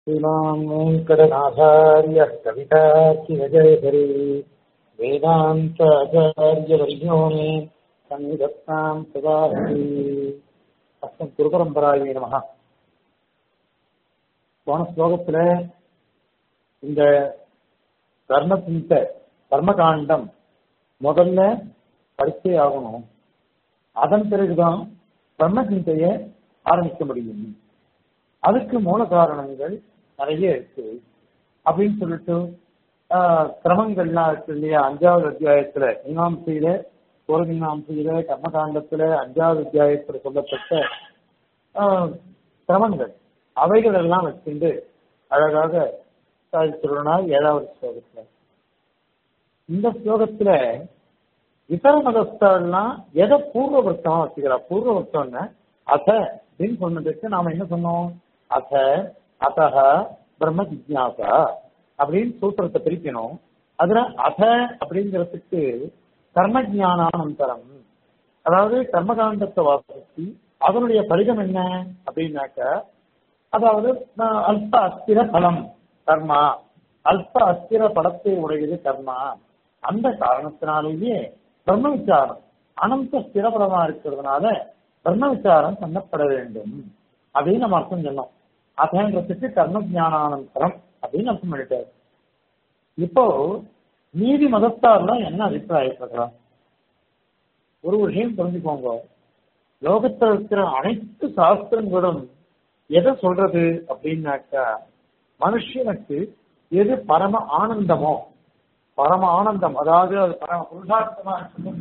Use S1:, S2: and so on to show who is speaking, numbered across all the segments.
S1: श्रीमान् वेङ्कटनाथार्यः कवितार्किरजयहरि वेदान्ताचार्यवर्यो मे सन्निधत्तां सदा हरि அஸ்மத் குருபரம்பராய நமக போன ஸ்லோகத்துல இந்த கர்ம சிந்த கர்மகாண்டம் முதல்ல படிச்சே ஆகணும் அதன் பிறகுதான் கர்ம சிந்தைய ஆரம்பிக்க முடியும் அதுக்கு மூல காரணங்கள் நிறைய இருக்கு அப்படின்னு சொல்லிட்டு கிரமங்கள்லாம் இருக்கு இல்லையா அஞ்சாவது அத்தியாயத்துல மீனாம்சையில ஒரு மீனாம்சையில கர்மகாண்டத்துல அஞ்சாவது அத்தியாயத்துல சொல்லப்பட்ட கிரமங்கள் அவைகள் எல்லாம் வச்சுட்டு அழகாக சாதிச்சிருந்தார் ஏழாவது ஸ்லோகத்துல இந்த ஸ்லோகத்துல இதர மதஸ்தெல்லாம் எதை பூர்வபக்தமா வச்சுக்கிறா பூர்வபக்தம்னு அத அப்படின்னு சொன்னதுக்கு நாம என்ன சொன்னோம் அத அத்தக பிரம்ம ஜிக்யாசா அப்படின்னு சூத்திரத்தை பிரிக்கணும் அதுல அத அப்படிங்கிறதுக்கு கர்ம ஜானானந்தரம் அதாவது கர்மகாண்டத்தை வாசித்து அதனுடைய பலிதம் என்ன அப்படின்னாக்க அதாவது அல்ப அஸ்திர பலம் கர்மா அல்ப அஸ்திர பலத்தை உடையது கர்மா அந்த காரணத்தினாலேயே பிரம்ம விசாரம் அனந்த ஸ்திரபலமா இருக்கிறதுனால பிரம்ம விசாரம் பண்ணப்பட வேண்டும் அப்படின்னு நம்ம அர்த்தம் சொன்னோம் அதன்றதுக்கு கர்ம ஜானானந்தரம் அப்படின்னு அர்த்தம் பண்ணிட்டாரு இப்போ நீதி மதத்தார்லாம் என்ன அபிப்பிராயப்படுறான் ஒரு விஷயம் தெரிஞ்சுக்கோங்க லோகத்தில் இருக்கிற அனைத்து சாஸ்திரங்களும் எதை சொல்றது அப்படின்னாக்கா மனுஷனுக்கு எது பரம ஆனந்தமோ பரம ஆனந்தம் அதாவது அது பரம புருஷார்த்தமா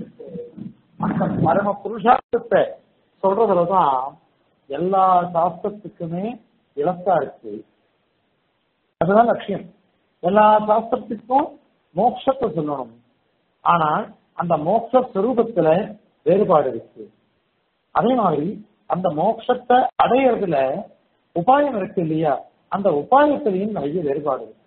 S1: அந்த பரம புருஷார்த்தத்தை சொல்றதுலதான் எல்லா சாஸ்திரத்துக்குமே இலக்கா இருக்கு அதுதான் லட்சியம் எல்லா சாஸ்திரத்துக்கும் மோட்சத்தை சொல்லணும் ஆனால் அந்த மோட்ச ஸ்வரூபத்துல வேறுபாடு இருக்கு அதே மாதிரி அந்த மோட்சத்தை அடையிறதுல உபாயம் இருக்கு இல்லையா அந்த உபாயத்திலையும் நிறைய வேறுபாடு இருக்கு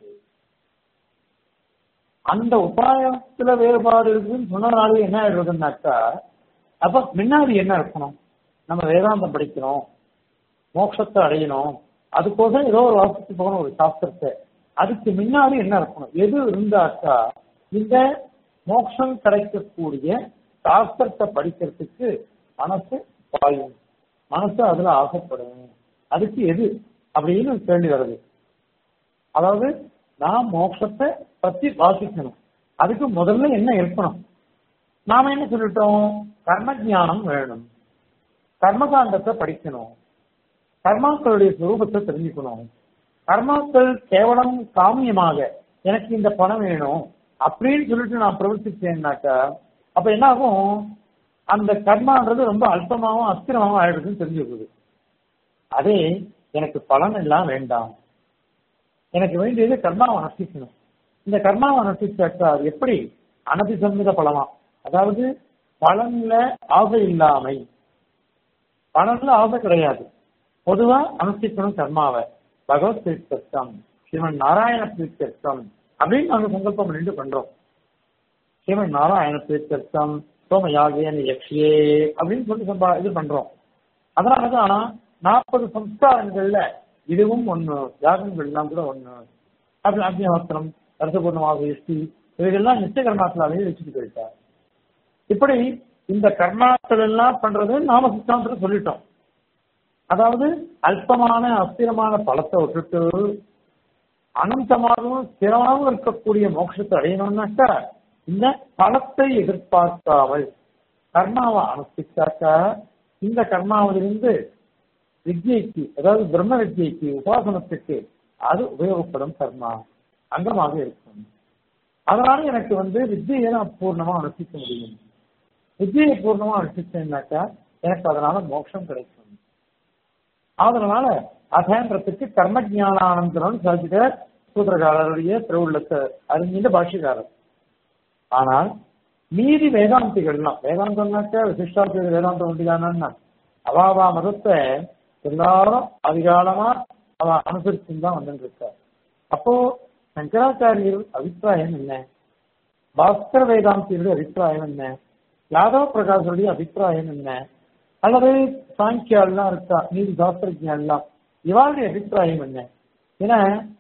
S1: அந்த உபாயத்துல வேறுபாடு இருக்குன்னு சொன்னதுனால என்ன ஆயிடுறதுன்னாக்கா அப்ப முன்னாடி என்ன இருக்கணும் நம்ம வேதாந்தம் படிக்கணும் மோட்சத்தை அடையணும் அதுக்கோசம் ஏதோ ஒரு வாசத்துக்கு போகணும் ஒரு சாஸ்திரத்தை அதுக்கு முன்னாடி என்ன இருக்கணும் எது இருந்தாக்கா இந்த மோட்சம் கிடைக்கக்கூடிய சாஸ்திரத்தை படிக்கிறதுக்கு மனசு பாயும் மனசு அதுல ஆசைப்படும் அதுக்கு எது அப்படின்னு கேள்வி வருது அதாவது நான் மோட்சத்தை பத்தி வாசிக்கணும் அதுக்கு முதல்ல என்ன இருக்கணும் நாம என்ன சொல்லிட்டோம் கர்ம ஜானம் வேணும் கர்மகாண்டத்தை படிக்கணும் கர்மாக்களுடைய சுரூபத்தை தெரிஞ்சுக்கணும் கர்மாக்கள் கேவலம் காமியமாக எனக்கு இந்த பணம் வேணும் அப்படின்னு சொல்லிட்டு நான் பிரவர்த்திச்சேன்னாக்கா அப்ப என்ன ஆகும் அந்த கர்மான்றது ரொம்ப அல்பமாகவும் அஸ்திரமாகவும் ஆயிடுதுன்னு தெரிஞ்சுக்குது அதே எனக்கு பலன் எல்லாம் வேண்டாம் எனக்கு வேண்டியது கர்மாவை நசிக்கணும் இந்த கர்மாவை நசிச்சாக்கா அது எப்படி அனதிசம்மித பலமா அதாவது பலன்ல ஆசை இல்லாமை பலன்ல ஆசை கிடையாது பொதுவா அனுஷ்டிக்கணும் கர்மாவை பகவத் தீர்த்தம் ஸ்ரீமன் நாராயண தீர்த்தம் அப்படின்னு நாங்க சங்கல்பம் பண்ணிட்டு பண்றோம் ஸ்ரீமன் நாராயண தீர்த்தம் சோமயாகேன யக்ஷியே அப்படின்னு சொல்லி சம்பா இது பண்றோம் அதனாலதான் நாற்பது சம்ஸ்காரங்கள்ல இதுவும் ஒண்ணு யாகங்கள்லாம் கூட ஒண்ணு அப்படி அக்னிஹோத்திரம் ரசபூர்ணமாக யுஷ்டி இவைகள்லாம் நிச்சய கர்மாக்களாவே வச்சுட்டு போயிட்டார் இப்படி இந்த கர்மாக்கள் எல்லாம் பண்றது நாம சித்தாந்தத்தை சொல்லிட்டோம் அதாவது அல்பமான அஸ்திரமான பலத்தை விட்டுட்டு அனந்தமாகவும் ஸ்திரமாகவும் இருக்கக்கூடிய மோட்சத்தை அடையணும்னாக்கா இந்த பலத்தை எதிர்பார்க்காமல் கர்மாவை அனுஷ்டிச்சாக்கா இந்த கர்மாவிலிருந்து வித்யைக்கு அதாவது பிரம்ம வித்யைக்கு உபாசனத்துக்கு அது உபயோகப்படும் கர்மா அங்கமாக இருக்கும் அதனால எனக்கு வந்து வித்தியை நான் பூர்ணமா அனுஷ்டிக்க முடியும் வித்தியை பூர்ணமா அனுஷ்டிச்சேன்னாக்கா எனக்கு அதனால மோட்சம் கிடைக்கும் அதனால அதன்றதுக்கு கர்ம ஜானானந்தரம் சாதிக்கிற சூத்திரகாரருடைய திருவுள்ளத்தை அறிஞர் பாஷ்யக்காரர் ஆனால் மீதி வேதாந்திகள்லாம் வேதாந்தம்னாக்க விசிஷ்டாத்வைத வேதாந்தம் உண்டுதானா அவாவா மதத்தை எல்லாரும் அதிகாலமா அவ அனுசரிச்சுன்னு தான் வந்துட்டு இருக்கார் அப்போ சங்கராச்சாரியர் அபிப்பிராயம் என்ன பாஸ்கர வேதாந்தியுடைய அபிப்பிராயம் என்ன யாதவ பிரகாஷருடைய அபிப்பிராயம் என்ன அல்லது சாங்கியாலாம் இருக்கா நீதி சாஸ்திரஜெல்லாம் இவாளுடைய அபிப்பிராயம் என்ன ஏன்னா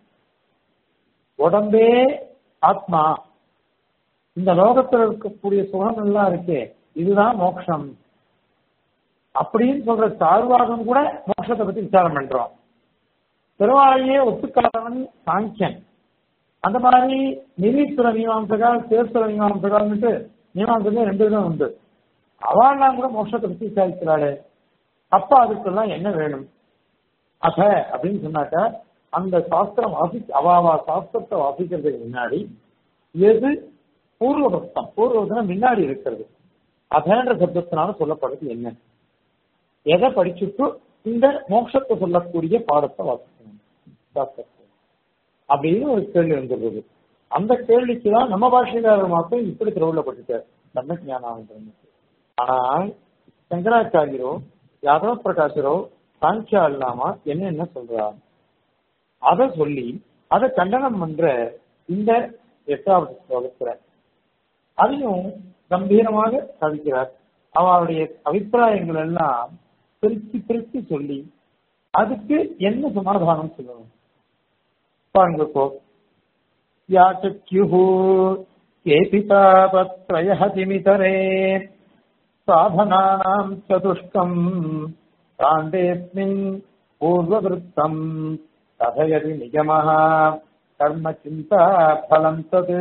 S1: உடம்பே ஆத்மா இந்த லோகத்தில் இருக்கக்கூடிய சுகம் எல்லாம் இருக்கே இதுதான் மோட்சம் அப்படின்னு சொல்ற சார்வாகம் கூட மோட்சத்தை பத்தி விசாரம் பண்றோம் திருவாளையே ஒத்துக்காதவன் சாங்கியன் அந்த மாதிரி நிரீஸ்வர மீமாம்சகால் சேஸ்வர மீமாம்சகால்னுட்டு மீமாம்சமே ரெண்டு விதம் உண்டு அவள்லாம் கூட மோட்சத்தை பத்தி விசாரிக்கிறாளே அப்ப அதுக்கெல்லாம் என்ன வேணும் அத அப்படின்னு சொன்னாக்க அந்த சாஸ்திரம் வாசி அவாவா சாஸ்திரத்தை வாசிக்கிறதுக்கு முன்னாடி எது பூர்வபக்தம் பூர்வபக்தம் முன்னாடி இருக்கிறது அதன்ற சப்தத்தினால சொல்லப்படுறது என்ன எதை படிச்சுட்டு இந்த மோட்சத்தை சொல்லக்கூடிய பாடத்தை வாசிக்கணும் சாஸ்திரத்தை அப்படின்னு ஒரு கேள்வி வந்துருது அந்த கேள்விக்கு தான் நம்ம பாஷைக்காரர் மாத்திரம் இப்படி திருவிழப்பட்டுட்டார் தன்ன ஞானம் ஆனால் சங்கராச்சாரியரோ யாதவ பிரகாசரோ சாங்கியா இல்லாம என்ன என்ன சொல்றார் அதை சொல்லி அதை கண்டனம் பண்ற இந்த எட்டாவது ஸ்லோகத்துல அதையும் கம்பீரமாக சாதிக்கிறார் அவருடைய அபிப்பிராயங்கள் எல்லாம் பிரித்து பிரித்து சொல்லி அதுக்கு என்ன சமாதானம் சொல்லணும் பாருங்க இப்போ யாச்சக்யுः केऽपि तापत्रयहतिमितरे साधनानाम् चतुष्कम् काण्डेऽस्मिन् पूर्ववृत्तम् कथयति निगमः कर्मचिन्ता फलम् तत्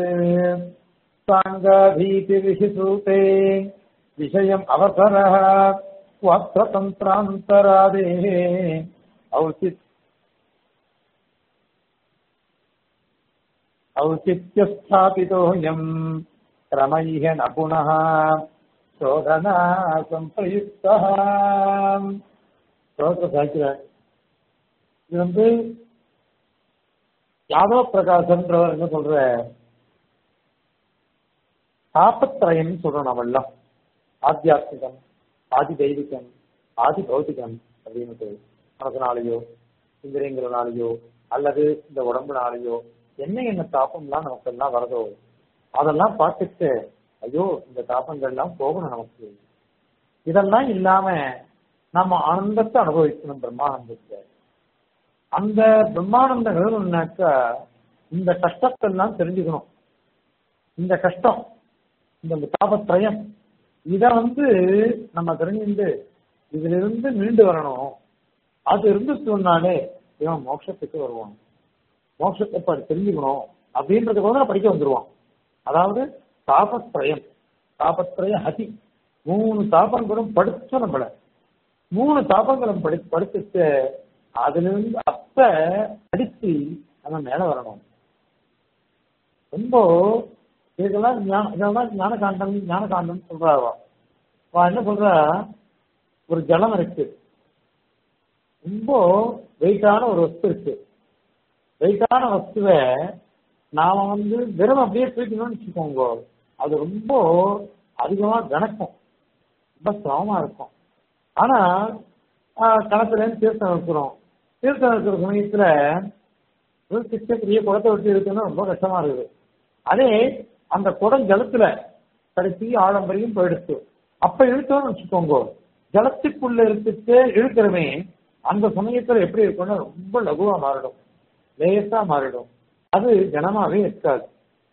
S1: साङ्गाभीतिविहिसूते विषयम् अवसरः वक्त्रतन्त्रान्तरादेः औचित् औचित्यस्थापितोऽयम् क्रमैः न पुनः शोधना सम्प्रयुक्तः ஸ்லோகத்தை சாய்க்கிறார் இது வந்து யாதவ பிரகாசன்றவர் என்ன சொல்ற தாபத்திரயம் சொல்றோம் நம்மெல்லாம் ஆத்தியாத்மிகம் ஆதி தெய்வீகம் ஆதி பௌத்திகம் அப்படின்னு மனசனாலேயோ இந்திரியங்களாலேயோ அல்லது இந்த உடம்புனாலேயோ என்ன என்ன தாபம்லாம் நமக்கு எல்லாம் வரதோ அதெல்லாம் பார்த்துட்டு ஐயோ இந்த தாபங்கள்லாம் போகணும் நமக்கு இதெல்லாம் இல்லாம நம்ம ஆனந்தத்தை அனுபவிக்கணும் பிரம்மானந்தத்தை அந்த பிரம்மானந்தம் எழுதணும்னாக்கா இந்த கஷ்டத்தை எல்லாம் தெரிஞ்சுக்கணும் இந்த கஷ்டம் இந்த தாபத்திரயம் இத வந்து நம்ம தெரிஞ்சுட்டு இதுல இருந்து மீண்டு வரணும் அது இருந்து சொன்னாலே இவன் மோட்சத்துக்கு வருவான் மோட்சத்தை இப்ப தெரிஞ்சுக்கணும் அப்படின்றதுக்கு வந்து படிக்க வந்துருவான் அதாவது தாபத்திரயம் தாபத்திரய ஹதி மூணு தாபங்களும் படிச்சோம் நம்மள மூணு தாபங்களும் படி படிச்சுட்டு அதுல இருந்து அப்ப அடிச்சு நம்ம மேல வரணும் ரொம்ப இதெல்லாம் ஞான இதெல்லாம் ஞானகாண்டம் ஞானகாண்டம் சொல்றாவா அவ என்ன சொல்றா ஒரு ஜலம் இருக்கு ரொம்ப வெயிட்டான ஒரு வஸ்து இருக்கு வெயிட்டான வஸ்துவை நாம வந்து வெறும் அப்படியே தூக்கணும்னு வச்சுக்கோங்க அது ரொம்ப அதிகமா கணக்கும் ரொம்ப சிரமமா இருக்கும் ஆனா கணத்துல தீர்த்தம் வைக்கிறோம் தீர்த்தம் வைக்கிற சமயத்துல ஒரு சிக்கக்கூடிய குடத்தை விட்டு இருக்குன்னா ரொம்ப கஷ்டமா இருக்குது அதே அந்த குடம் ஜலத்துல கடைசி ஆழம்பரையும் போயிடுச்சு அப்ப இழுத்தோம்னு வச்சுக்கோங்க ஜலத்துக்குள்ள இருந்துட்டு இழுக்கிறமே அந்த சமயத்துல எப்படி இருக்கும்னா ரொம்ப லகுவா மாறிடும் லேசா மாறிடும் அது கனமாவே இருக்காது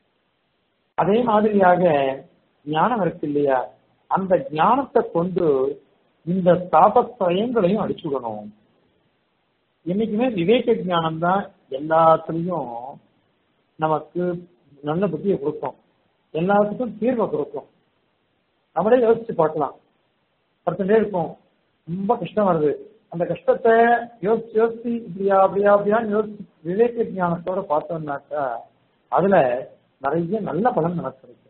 S1: அதே மாதிரியாக ஞானம் இருக்கு இல்லையா அந்த ஞானத்தை கொண்டு இந்த தாபத்திரயங்களையும் அடிச்சுடணும் என்னைக்குமே விவேக ஞானம் தான் எல்லாத்துலயும் நமக்கு நல்ல புத்தியை கொடுக்கும் எல்லாத்துக்கும் தீர்வை கொடுக்கும் நம்மளே யோசிச்சு பார்க்கலாம் படுத்துட்டே இருக்கும் ரொம்ப கஷ்டம் வருது அந்த கஷ்டத்தை யோசிச்சு யோசிச்சு இப்படியா அப்படியா அப்படியான்னு யோசிச்சு விவேக ஞானத்தோட பார்த்தோம்னாக்கா அதுல நிறைய நல்ல பலன் நமக்கு கிடைக்கும்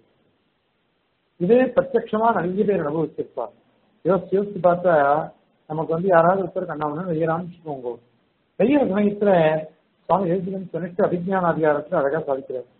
S1: இதே பிரத்யட்சமா நிறைய பேர் அனுபவிச்சிருப்பார் யோசிச்சு யோசிச்சு பார்த்தா நமக்கு வந்து யாராவது ஒருத்தர் கண்ணாமன்னு வெய்யறான்னு வச்சுக்கோங்க வெய்யற சமயத்துல சுவாமி தேசிகன் சொல்லிட்டு அபிஜான அதிகாரத்துல அழகா சாதிக்கிறார்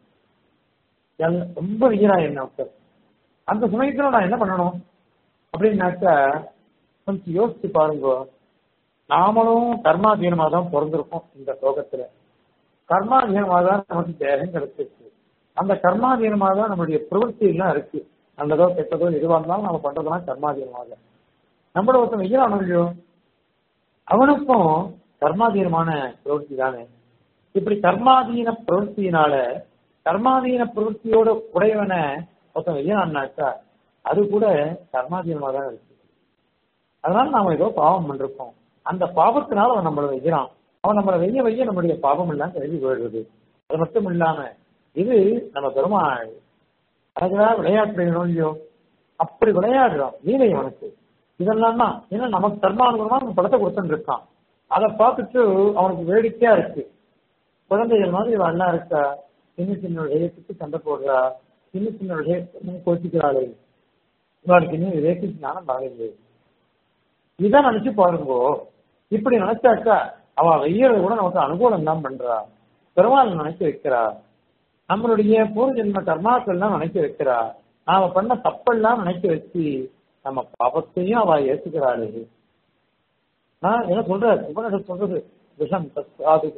S1: ரொம்ப வெய்யறா என்ன ஒருத்தர் அந்த சமயத்துல நான் என்ன பண்ணணும் அப்படின்னாக்கா கொஞ்சம் யோசிச்சு பாருங்க நாமளும் கர்மாதீனமா தான் பிறந்திருக்கோம் இந்த லோகத்துல கர்மாதீனமா தான் நமக்கு தேகம் கிடைச்சிருக்கு அந்த கர்மாதீனமா தான் நம்மளுடைய பிரவൃத்தி எல்லாம் இருக்கு நல்லதோ கெட்டதோ எதுவாக இருந்தாலும் நம்ம பண்றதெல்லாம் கர்மாதீனமாக நம்மள ஒருத்தன் வெய்யறானோ இல்லையோ அவனுக்கும் கர்மாதீனமான பிரவೃத்தி தானே இப்படி கர்மாதீன பிரவൃத்தியினால கர்மாதீன பிரவೃத்தியோட உடையவனை ஒருத்தன் வெய்யான்னாக்கா அது கூட கர்மாதீனமா தான் இருக்கு அதனால நாம ஏதோ பாவம் பண்ணிருக்கோம் அந்த பாவத்தினால அவன் நம்மளை வெய்யறான் அவன் நம்மளை வெய்ய வெய்ய நம்முடைய பாவம் எல்லாம் கருதி போயிடுறது அது மட்டும் இல்லாம இது நம்ம பெருமாள் அழகா விளையாட்டுறோம் இல்லையோ அப்படி விளையாடுறோம் லீலை அவனுக்கு இதெல்லாம் தான் ஏன்னா நமக்கு கர்மானுகுணமா அவன் படத்தை கொடுத்துட்டு இருக்கான் அதை பார்த்துட்டு அவனுக்கு வேடிக்கையா இருக்கு குழந்தைகள் மாதிரி இவன் எல்லாம் இருக்கா சின்ன சின்ன விஷயத்துக்கு சண்டை போடுறா சின்ன சின்ன விஷயத்துக்கு கோச்சிக்கிறாளே இவளுக்கு இன்னும் விவேக ஞானம் வரலையே இதான் நினைச்சு பாருங்கோ இப்படி நினைச்சாக்கா அவ வெய்யறது கூட நமக்கு அனுகூலம் தான் பண்றா பெருமாள் நினைக்க வைக்கிறா நம்மளுடைய பூர்வ ஜென்ம கர்மாக்கள்லாம் நினைக்க வைக்கிறா நாம பண்ண தப்பெல்லாம் நினைக்க வச்சு நம்ம பாபத்தையும் அவ ஏத்துக்கிறாளே நான் என்ன சொல்றேன் உபனிஷத் சொல்றது விஷம் அது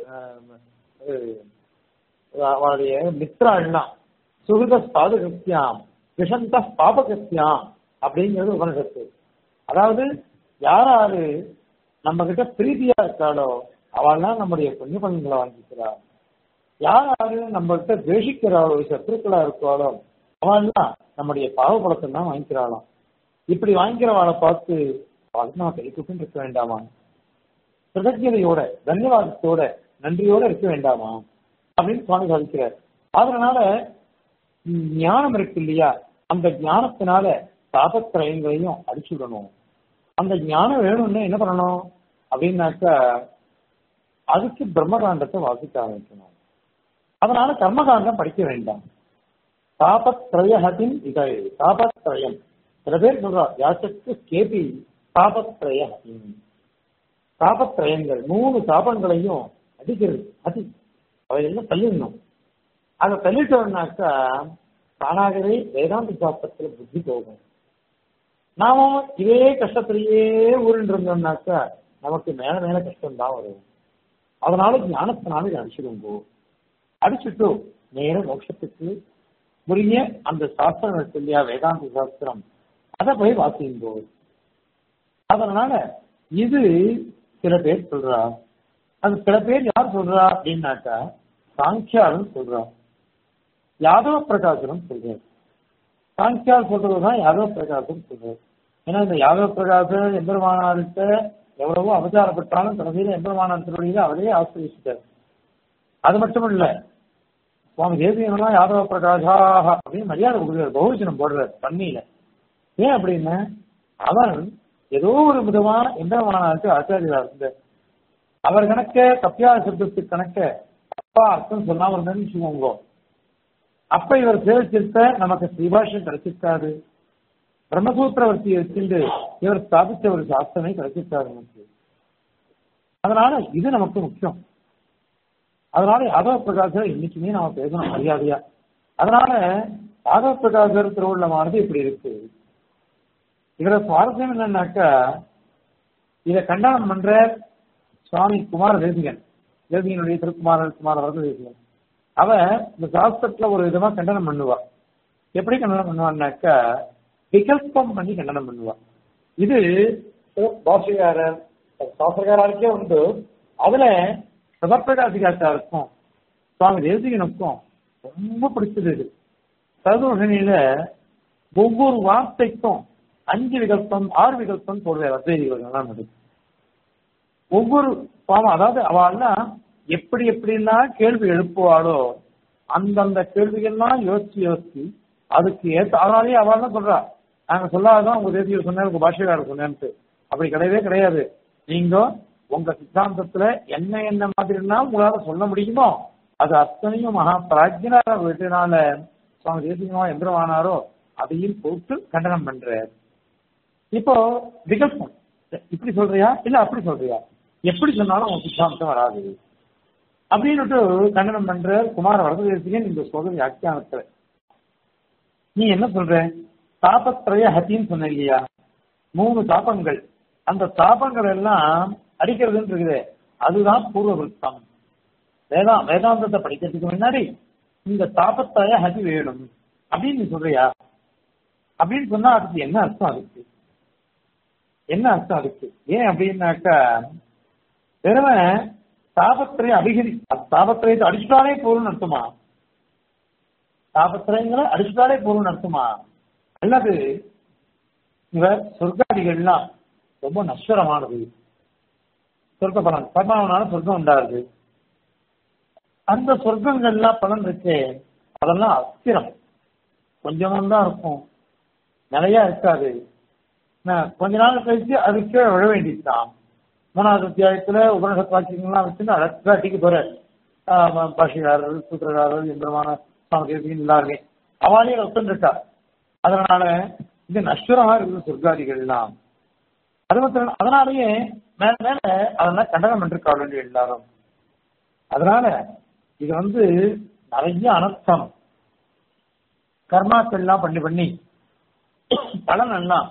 S1: அவளுடைய மித்ராள்லாம் சுகித சாது கிருத்தியாம் விஷந்த பாபகிருத்தியாம் அப்படிங்கிறது உபனிஷத்து அதாவது யாராரு நம்ம கிட்ட பிரீதியா இருக்காளோ அவள்லாம் நம்முடைய புண்ணிய பலன்களை வாங்கிக்கிறா யார் யாரு நம்ம கிட்ட துவேஷிக்கிறாளோ சத்துருக்களா இருக்காளோ அவள்லாம் நம்முடைய பாவபலத்தை தான் வாங்கிக்கிறாளாம் இப்படி வாங்கிக்கிறவாளை பார்த்து அவளுக்கு நான் கை கூப்பிட்டு இருக்க வேண்டாமா கிருதஜதையோட தன்யவாதத்தோட நன்றியோட இருக்க வேண்டாமா அப்படின்னு சுவாமி சாதிக்கிறார் அதனால ஞானம் இருக்கு இல்லையா அந்த ஞானத்தினால தாபத்திரயங்களையும் அடிச்சுடணும் அந்த ஞானம் வேணும்னா என்ன பண்ணணும் அப்படின்னாக்கா அதுக்கு பிரம்மகாண்டத்தை வாசிக்க ஆரம்பிக்கணும் அதனால கர்மகாண்டம் படிக்க வேண்டாம் தாபத்ரயஹதின் இதை தாபத்ரயம் சில பேர் சொல்றா யாசத்து கேபி தாபத்ரயஹதின் தாபத்ரயங்கள் மூணு தாபங்களையும் அடிக்கிறது அதி அவையெல்லாம் தள்ளிடணும் அதை தள்ளிட்டோம்னாக்கா தானாகவே வேதாந்த சாஸ்திரத்துல புத்தி போகும் நாம இதே கஷ்டத்திலேயே ஊரில் இருந்தோம்னாக்கா நமக்கு மேல மேல கஷ்டம் தான் வரும் அதனால ஞானத்தினால இதை அடிச்சிடுங்கோ அடிச்சுட்டு நேர மோட்சத்துக்கு உரிய அந்த சாஸ்திரம் இருக்கு இல்லையா வேதாந்த சாஸ்திரம் அதை போய் வாசியுங்கோ அதனால இது சில பேர் சொல்றா அது சில பேர் யார் சொல்றா அப்படின்னாக்கா சாங்கியாலும் சொல்றா யாதவ பிரகாசனம் சொல்றாரு சாங்கியால் சொல்றதுதான் யாதவ பிரகாசம் சொல்றாரு ஏன்னா இந்த யாதவ பிரகாசம் எம்பெருமானார்கிட்ட எவ்வளவோ அவதாரப்பட்டாலும் கடைசியில எம்பெருமானார் திருவடியில அவரே ஆசிரியர் அது மட்டும் இல்ல சுவாமி தேசியம்லாம் யாதவ பிரகாஷாக அப்படின்னு மரியாதை கொடுக்குறாரு பகுஜனம் போடுறாரு பண்ணியில ஏன் அப்படின்னா அவன் ஏதோ ஒரு விதமான எம்பெருமானாருக்கு ஆச்சாரியரா இருந்தார் அவர் கணக்க கப்பியா சப்தத்துக்கு கணக்க அப்பா அர்த்தம் சொல்லாம இருந்தேன்னு வச்சுக்கோங்க அப்ப இவர் சேவிச்சிருக்க நமக்கு ஸ்ரீபாஷ்யம் கிடைச்சிருக்காது பிரம்மசூத்திரவர்த்தியை வச்சுட்டு இவர் ஸ்தாபித்த ஒரு சாஸ்திரமே கிடைச்சிருக்காரு நமக்கு அதனால இது நமக்கு முக்கியம் அதனால யாதவ பிரகாசர் இன்னைக்குமே நாம பேசணும் மரியாதையா அதனால யாதவ பிரகாசர் திருவுள்ளமானது இப்படி இருக்கு இதுல சுவாரஸ்யம் என்னன்னாக்கா இதை கண்டனம் பண்ற சுவாமி குமார தேசிகன் தேசிகனுடைய திருக்குமார குமார வரத தேசிகன் அவ இந்த சாஸ்திரத்துல ஒரு விதமா கண்டனம் பண்ணுவா எப்படி கண்டனம் பண்ணுவான்னாக்கா விகல்பம் பண்ணி கண்டனம் பண்ணுவா இது பாஷகாரர் சாஸ்திரக்காரருக்கே உண்டு அதுல சிவப்பிரகாசிகாச்சாருக்கும் சுவாமி தேசிகனுக்கும் ரொம்ப பிடிச்சது இது சதுர்ஷனியில ஒவ்வொரு வார்த்தைக்கும் அஞ்சு விகல்பம் ஆறு விகல்பம் போடுவார் அத்வைதிகள் ஒவ்வொரு பாவம் அதாவது அவள்லாம் எப்படி எப்படிலாம் கேள்வி எழுப்புவாளோ அந்தந்த கேள்விகள்லாம் யோசிச்சு யோசிச்சு அதுக்கு ஏற்ற அதனாலேயே அவள் தான் சொல்றா நாங்க சொல்லாதான் உங்க தேசியர் சொன்னேன் உங்க பாஷைக்காரர் சொன்னேன்ட்டு அப்படி கிடையவே கிடையாது நீங்க உங்க சித்தாந்தத்துல என்ன என்ன மாதிரிலாம் உங்களால சொல்ல முடியுமோ அது அத்தனையும் மகா பிராஜ்யனார வீட்டினால சுவாமி தேசியமா எந்திரமானாரோ அதையும் போட்டு கண்டனம் பண்றார் இப்போ விகல்பம் இப்படி சொல்றியா இல்ல அப்படி சொல்றியா எப்படி சொன்னாலும் உன் சித்தாந்தம் வராது அப்படின்னுட்டு கண்டனம் பண்ற குமார வரதேசிகன் இந்த ஸ்லோகம் வியாக்கியானத்துல நீ என்ன சொல்ற தாபத்திரய ஹத்தின்னு சொன்ன இல்லையா மூணு தாபங்கள் அந்த தாபங்கள் எல்லாம் அடிக்கிறதுன்னு இருக்குது அதுதான் பூர்வ விருத்தம் வேதா வேதாந்தத்தை படிக்கிறதுக்கு முன்னாடி இந்த தாபத்திரய ஹதி வேணும் அப்படின்னு நீ சொல்றியா அப்படின்னு சொன்னா அதுக்கு என்ன அர்த்தம் அதுக்கு என்ன அர்த்தம் அதுக்கு ஏன் அப்படின்னாக்கா வெறும தாபத்திரையை அடிக்கடி தாபத்திரையத்தை அடிச்சுட்டாலே போதும்னு அர்த்தமா தாபத்திரைங்களை அடிச்சுட்டாலே போதும்னு அர்த்தமா அல்லது இவர் சொர்க்காதிகள்லாம் ரொம்ப நஷ்டரமானது சொர்க்க பலன் கர்மாவனால சொர்க்கம் உண்டாருது அந்த சொர்க்கங்கள்லாம் பலன் இருக்கு அதெல்லாம் அஸ்திரம் கொஞ்சம் தான் இருக்கும் நிறைய இருக்காது நான் கொஞ்ச நாள் கழிச்சு அது கீழே விழ வேண்டியதுதான் மூணாவது அத்தியாயத்துல உபனிஷத் வாக்கியங்கள்லாம் வச்சுன்னு அழகா அடிக்க போற பாஷிகாரர் சூத்திரகாரர் எந்திரமான சாமகேசிகன் எல்லாருமே அவளே ஒத்துருக்கா அதனால இது நஷ்டரமா இருக்குது சொர்க்காதிகள்லாம் அது மட்டும் அதனாலேயே மேல மேல அதெல்லாம் கண்டனம் பண்ணிருக்கா வேண்டிய எல்லாரும் அதனால இது வந்து நிறைய அனர்த்தம் கர்மாக்கள் எல்லாம் பண்ணி பண்ணி பலன் எல்லாம்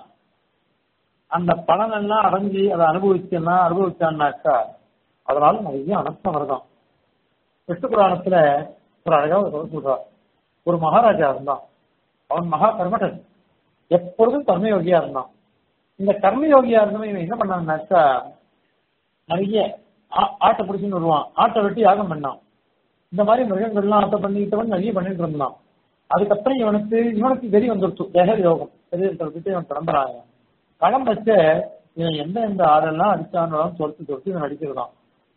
S1: அந்த பலன் எல்லாம் அடைஞ்சு அதை அனுபவிச்சா அனுபவிச்சான்னாக்கா அதனால நிறைய அனர்த்தம் வருதான் விஷ்ணு புராணத்துல ஒரு அழகா ஒரு சொல்றார் ஒரு மகாராஜா இருந்தான் அவன் மகா கர்மடன் எப்பொழுதும் கர்மயோகியா இருந்தான் இந்த கர்மயோகியா இருந்தவன் இவன் என்ன பண்ணான்னாக்கா நிறைய ஆட்டை பிடிச்சுன்னு வருவான் ஆட்டை வெட்டி யாகம் பண்ணான் இந்த மாதிரி மிருகங்கள்லாம் ஆட்டை பண்ணிக்கிட்டவன் நிறைய பண்ணிட்டு இருந்தான் அதுக்கப்புறம் இவனுக்கு இவனுக்கு வெறி வந்துருச்சு தேக யோகம் பெரிய இவன் கிளம்புறாங்க கிளம்பச்ச இவன் எந்த எந்த ஆடெல்லாம் அடிச்சான்னு தொடுத்து தொடுத்து இவன் அடிக்கிறதான்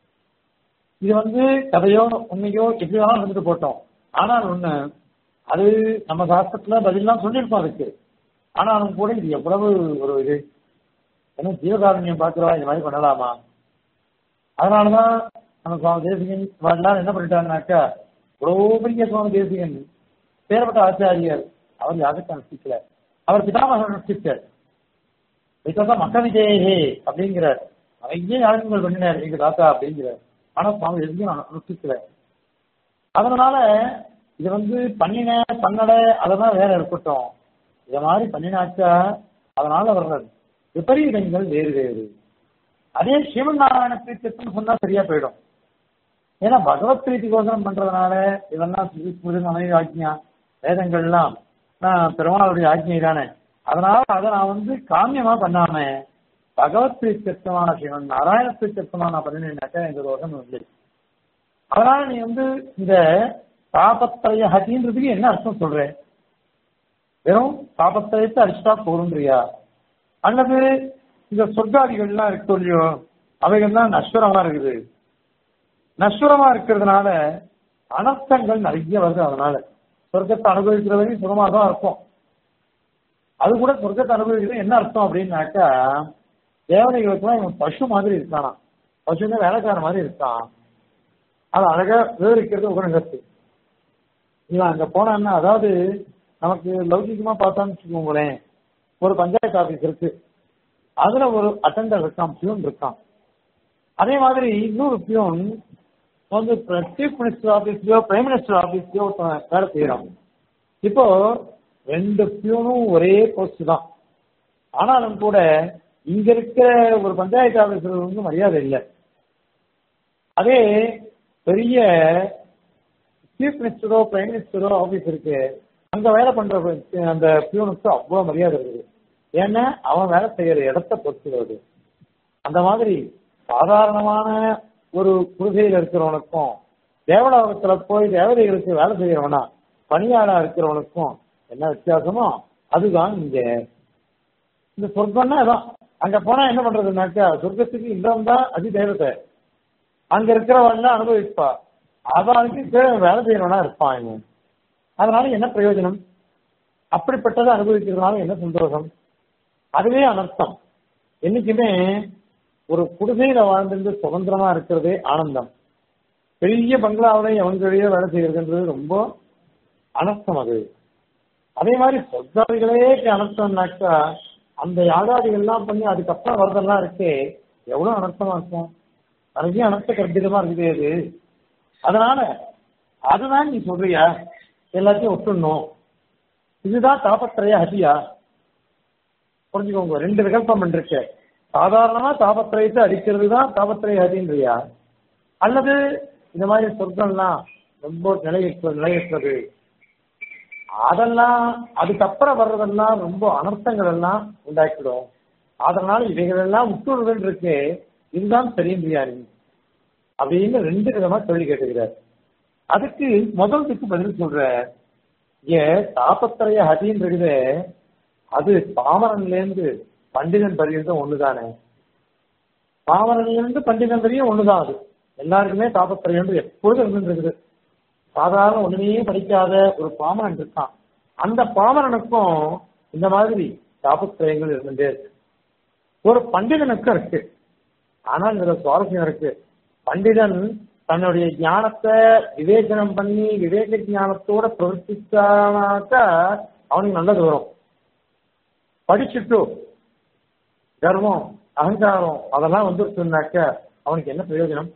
S1: இது வந்து கதையோ உண்மையோ எப்படி வேணாலும் இருந்துட்டு போட்டோம் ஆனால் ஒண்ணு அது நம்ம சாஸ்திரத்துல பதிலாம் சொல்லியிருக்கோம் அதுக்கு ஆனாலும் கூட இது எவ்வளவு ஒரு இது ஏன்னா ஜீவகாரண்யம் பார்க்கிறவா இந்த மாதிரி பண்ணலாமா அதனாலதான் நம்ம சுவாமி தேசிகன் எல்லாம் என்ன பண்ணிட்டாருனாக்கா இவ்வளவு பெரிய சுவாமி தேசிகன் பேரப்பட்ட ஆச்சாரியர் அவர் யாகத்தை அனுஷ்டிக்கல அவர் பிதாமகன் அனுஷ்டிச்சார் இதுதான் மக்க விஜயஹே அப்படிங்கிறார் நிறைய யாகங்கள் பண்ணினார் எங்க தாத்தா அப்படிங்கிறார் ஆனா சுவாமி எதையும் அனுஷ்டிக்கல அதனால இது வந்து பண்ணின பண்ணல அதெல்லாம் வேற இருக்கட்டும் இத மாதிரி பண்ணினாச்சா அதனால வர்ற விபரீதங்கள் வேறு வேறு அதே சிவன் நாராயண பிரீத்தியம் சொன்னா சரியா போயிடும் ஏன்னா பகவத் பிரீத்திகோசரம் பண்றதுனால இதெல்லாம் ஸ்மிருதி அமைதி ஆக்ஞா வேதங்கள்லாம் பெருமாளுடைய ஆக்ஞை தானே அதனால அதை நான் வந்து காமியமா பண்ணாம பகவத் பிரீத்தியமான சிவன் நாராயண பிரீத்தியமா நான் பண்ணினேன்னாக்கா எந்த தோஷம் இல்லை அதனால நீ வந்து இந்த தாபத்திரய ஹதின்றதுக்கு என்ன அர்த்தம் சொல்ற வெறும் தாபத்திரயத்தை அடிச்சுட்டா போருன்றியா அல்லது இந்த சொர்க்காதிகள்லாம் இருக்கு இல்லையோ அவைகள்லாம் நஸ்வரமா இருக்குது நஸ்வரமா இருக்கிறதுனால அனர்த்தங்கள் நிறைய வருது அதனால சொர்க்கத்தை அனுபவிக்கிற வரைக்கும் சுகமாக தான் இருக்கும் அது கூட சொர்க்கத்தை அனுபவிக்கிறது என்ன அர்த்தம் அப்படின்னாக்கா தேவதைகளுக்குலாம் இவன் பசு மாதிரி இருக்கானா பசுன்னு வேலைக்கார மாதிரி இருக்கான் அது அழகா விவரிக்கிறது உபநிடத்து இவன் அங்க போனான்னா அதாவது நமக்கு லௌகிகமா பார்த்தான்னு வச்சுக்கோங்களேன் ஒரு பஞ்சாயத்து ஆபீஸ் இருக்கு அதுல ஒரு அட்டண்டர் இருக்கான் பியூன் இருக்கான் அதே மாதிரி இன்னொரு பியூன் வந்து சீஃப் மினிஸ்டர் ஆபீஸ்லயோ பிரைம் மினிஸ்டர் ஆபீஸ்லயோ வேலை செய்யறான் இப்போ ரெண்டு பியூனும் ஒரே போஸ்ட் தான் ஆனாலும் கூட இங்க இருக்கிற ஒரு பஞ்சாயத்து ஆபீசர் வந்து மரியாதை இல்லை அதே பெரிய சீஃப் மினிஸ்டரோ பிரைம் மினிஸ்டரோ ஆபீஸ் இருக்கு அங்க வேலை பண்ற அந்த பியூனுக்கு அவ்வளவு மரியாதை இருக்குது ஏன்னா அவன் வேலை செய்யற இடத்த பொறுத்துகிறது அந்த மாதிரி சாதாரணமான ஒரு குருகையில் இருக்கிறவனுக்கும் தேவலோகத்துல போய் தேவதைகளுக்கு வேலை செய்யறவனா பணியாளா இருக்கிறவனுக்கும் என்ன வித்தியாசமோ அதுதான் இங்க இந்த சொர்க்கம்னா அதான் அங்க போனா என்ன பண்றதுனாக்கா சொர்க்கத்துக்கு இல்லம் தான் அதி தேவதை அங்க இருக்கிறவன் அனுபவிப்பா அவனுக்கு கீழே வேலை செய்யறவனா இருப்பான் இவன் அதனால என்ன பிரயோஜனம் அப்படிப்பட்டதை அனுபவிக்கிறதுனால என்ன சந்தோஷம் அதுவே அனர்த்தம் என்னைக்குமே ஒரு குடிசையில வாழ்ந்துட்டு சுதந்திரமா இருக்கிறதே ஆனந்தம் பெரிய பங்களாவில எவன்களிடையே வேலை செய்யறதுன்றது ரொம்ப அனர்த்தம் அது அதே மாதிரி சொர்க்காதிகளே அனர்த்தம்னாக்கா அந்த யாகாதிகள்லாம் பண்ணி அதுக்கப்புறம் வரதெல்லாம் இருக்கே எவ்வளவு அனர்த்தமா இருக்கும் நிறைய அனர்த்த கற்பிதமா இருக்குது அது அதனால அதுதான் நீ சொல்றியா எல்லாத்தையும் ஒட்டுணும் இதுதான் தாபத்திரையா ஹதியா புரிஞ்சுக்கோங்க ரெண்டு விகல்பம் பண்ணிருக்க சாதாரணமா தாபத்திரயத்தை அடிக்கிறது தான் தாபத்திரை ஹதின்றியா அல்லது இந்த மாதிரி சொற்கள்லாம் ரொம்ப நிலையற்ற நிலையற்றது அதெல்லாம் அதுக்கப்புறம் வர்றதெல்லாம் ரொம்ப அனர்த்தங்கள் எல்லாம் உண்டாக்கிடும் அதனால இவைகள் எல்லாம் உட்கொள்வது இருக்கு இதுதான் தெரியும் பிரியாணி அப்படின்னு ரெண்டு விதமா கேள்வி கேட்டுக்கிறார் அதுக்கு முதல்துக்கு பதில் சொல்ற ஏ தாபத்திரைய ஹதின்றது அது பாமரன்ல இருந்து பண்டிதன் பரியந்தம் ஒண்ணுதானே பாமரன்ல இருந்து பண்டிதன் வரையும் ஒண்ணுதான் அது எல்லாருக்குமே தாபத்திரையம் எப்பொழுதும் இருந்துருக்குது சாதாரண ஒண்ணுமே படிக்காத ஒரு பாமரன் இருக்கான் அந்த பாமரனுக்கும் இந்த மாதிரி தாபத்திரயங்கள் இருந்துட்டே இருக்கு ஒரு பண்டிதனுக்கும் இருக்கு ஆனால் இதுல சுவாரஸ்யம் இருக்கு பண்டிதன் தன்னுடைய ஞானத்தை விவேச்சனம் பண்ணி விவேக ஞானத்தோட பிரவர்த்திச்சானாக்கா அவனுக்கு நல்லது வரும் படிச்சுட்டு கர்வம் அகங்காரம் அதெல்லாம் வந்துருச்சுனாக்க அவனுக்கு என்ன பிரயோஜனம்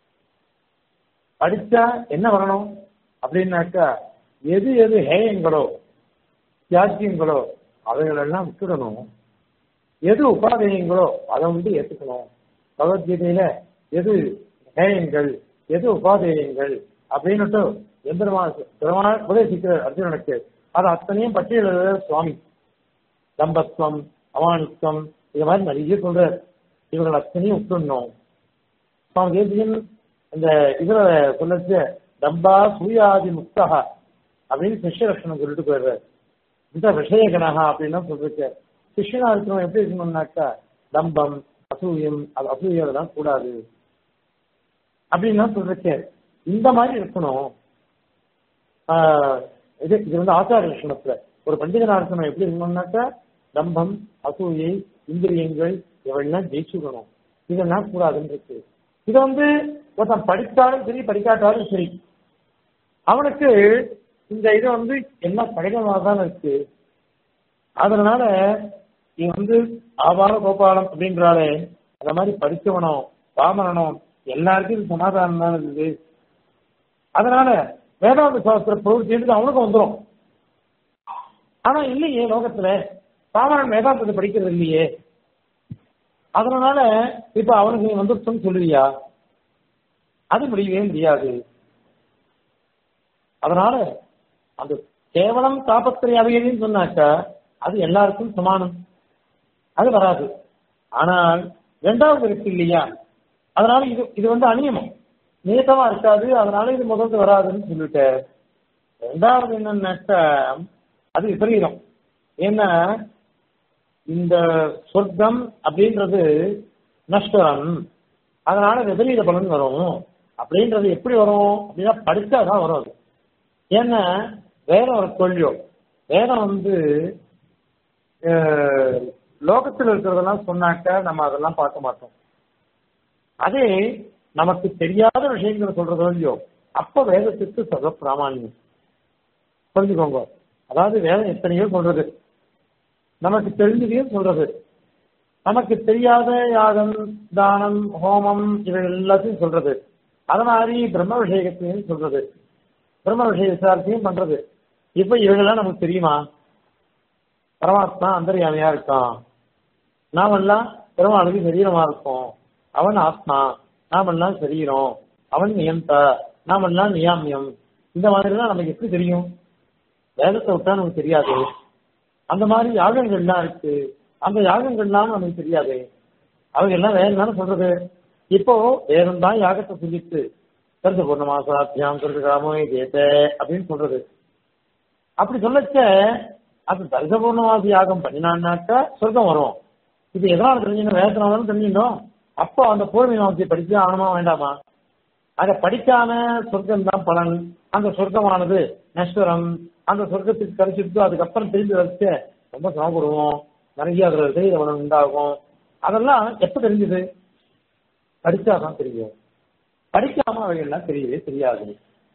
S1: படிச்சா என்ன வரணும் அப்படின்னாக்கா எது எது ஹேயங்களோ தியாகியங்களோ அவைகளெல்லாம் விட்டுடணும் எது உபாதேயங்களோ அதை வந்து ஏத்துக்கணும் பகவத்கீதையில எது ஹேயங்கள் எது உபாதேயங்கள் அப்படின்னுட்டு எம்பெருமான் பெருமாள் உபதேசிக்கிற அர்ஜுனனுக்கு அது அத்தனையும் பட்டியல சுவாமி தம்பத்வம் அமானித்வம் இது மாதிரி நிறைய சொல்றார் இவர்கள் அத்தனையும் விட்டுடணும் சுவாமி தேசியன் இந்த இதுல சொல்லச்சு தம்பா சூயாதி முக்தகா அப்படின்னு சிஷ்ய லட்சணம் சொல்லிட்டு போயிடுறாரு இந்த விஷயகனகா அப்படின்னா சொல்லிருக்கு சிஷ்யனா இருக்கணும் எப்படி இருக்கணும்னாக்கா தம்பம் அசூயம் அது அசூயம் அதெல்லாம் கூடாது அப்படின்னா சொல்லிருக்கு இந்த மாதிரி இருக்கணும் ஆஹ் இது இது வந்து ஆச்சார லட்சணத்துல ஒரு பண்டிதனா இருக்கணும் எப்படி இருக்கணும்னாக்கா தம்பம் அசூயை இந்திரியங்கள் இவெல்லாம் ஜெயிச்சுக்கணும் இதெல்லாம் கூடாதுன்னு இருக்கு இது வந்து ஒருத்தன் படித்தாலும் சரி படிக்காட்டாலும் சரி அவனுக்கு இந்த இது வந்து எல்லாம் கடினமாக தான் இருக்கு அதனால நீ வந்து ஆபார கோபாலம் அப்படின்றாலே அந்த மாதிரி படிச்சவனும் பாமரனும் எல்லாருக்கும் இது சமாதானம் தான் இருக்குது அதனால வேதாந்த சாஸ்திர பிரவருத்தி அவனுக்கு வந்துடும் ஆனா இல்லையே லோகத்துல பாமரன் வேதாந்தத்தை படிக்கிறது இல்லையே அதனால இப்ப அவனுக்கு நீ வந்துருச்சுன்னு சொல்லுவியா அது முடியவே முடியாது அதனால அந்த கேவலம் தாபத்திரை அவையதுன்னு சொன்னாக்கா அது எல்லாருக்கும் சமானம் அது வராது ஆனால் இரண்டாவது இருக்கு இல்லையா அதனால இது இது வந்து அநியமம் நியத்தமா இருக்காது அதனால இது முதல்ல வராதுன்னு சொல்லிட்டு ரெண்டாவது என்னன்னாக்கா அது விபரீதம் ஏன்னா இந்த சொர்க்கம் அப்படின்றது நஷ்டம் அதனால விபரீத பலன் வரும் அப்படின்றது எப்படி வரும் அப்படின்னா படிச்சாதான் வரும் அது ஏன்னா வேதம் ஒரு கொள்ளியோ வேதம் வந்து லோகத்தில் இருக்கிறதெல்லாம் சொன்னாக்க நம்ம அதெல்லாம் பார்க்க மாட்டோம் அதே நமக்கு தெரியாத விஷயங்களை சொல்றதோ இல்லையோ அப்ப வேதத்துக்கு சர்வ பிராமாணியம் புரிஞ்சுக்கோங்க அதாவது வேதம் எத்தனையோ சொல்றது நமக்கு தெரிஞ்சதையும் சொல்றது நமக்கு தெரியாத யாகம் தானம் ஹோமம் இவை எல்லாத்தையும் சொல்றது அது மாதிரி பிரம்ம விஷயத்தையும் சொல்றது பிரம்ம விஷய விசாரத்தையும் பண்றது இப்ப இவங்கெல்லாம் நமக்கு தெரியுமா பரமாத்மா அந்தர்யாமியா இருக்கான் நாமெல்லாம் பெருமாளுக்கு சரீரமா இருக்கோம் அவன் ஆத்மா நாமெல்லாம் சரீரம் அவன் நியந்தா நாமெல்லாம் நியாமியம் இந்த மாதிரிலாம் நமக்கு எப்படி தெரியும் வேதத்தை விட்டா நமக்கு தெரியாது அந்த மாதிரி யாகங்கள்லாம் இருக்கு அந்த யாகங்கள்லாம் நமக்கு தெரியாது அவங்க எல்லாம் வேதம் தானே சொல்றது இப்போ வேதம் தான் யாகத்தை சொல்லிட்டு கருத்து பூர்ணமாசாத்தியாம் கருத்து காமோ கேட்ட அப்படின்னு சொல்றது அப்படி சொல்லச்ச அது தரிச பூர்ணமாசி யாகம் பண்ணினான்னாக்கா சொர்க்கம் வரும் இது எதனால தெரிஞ்சுக்கணும் வேதத்தினாலும் தெரிஞ்சுக்கணும் அப்போ அந்த பூர்ணிமாவசியை படிச்சு ஆகணுமா வேண்டாமா அதை படிக்காம சொர்க்கம் தான் பலன் அந்த சொர்க்கமானது நஷ்வரம் அந்த சொர்க்கத்துக்கு கழிச்சுட்டு அதுக்கப்புறம் தெரிஞ்சு வச்சு ரொம்ப சிரமப்படுவோம் நிறைய அதுல செய்த உணவு உண்டாகும் அதெல்லாம் எப்ப தெரிஞ்சது படிச்சாதான் தெரியும் படிக்காம அவைகள்லாம் தெரியவே தெரியாது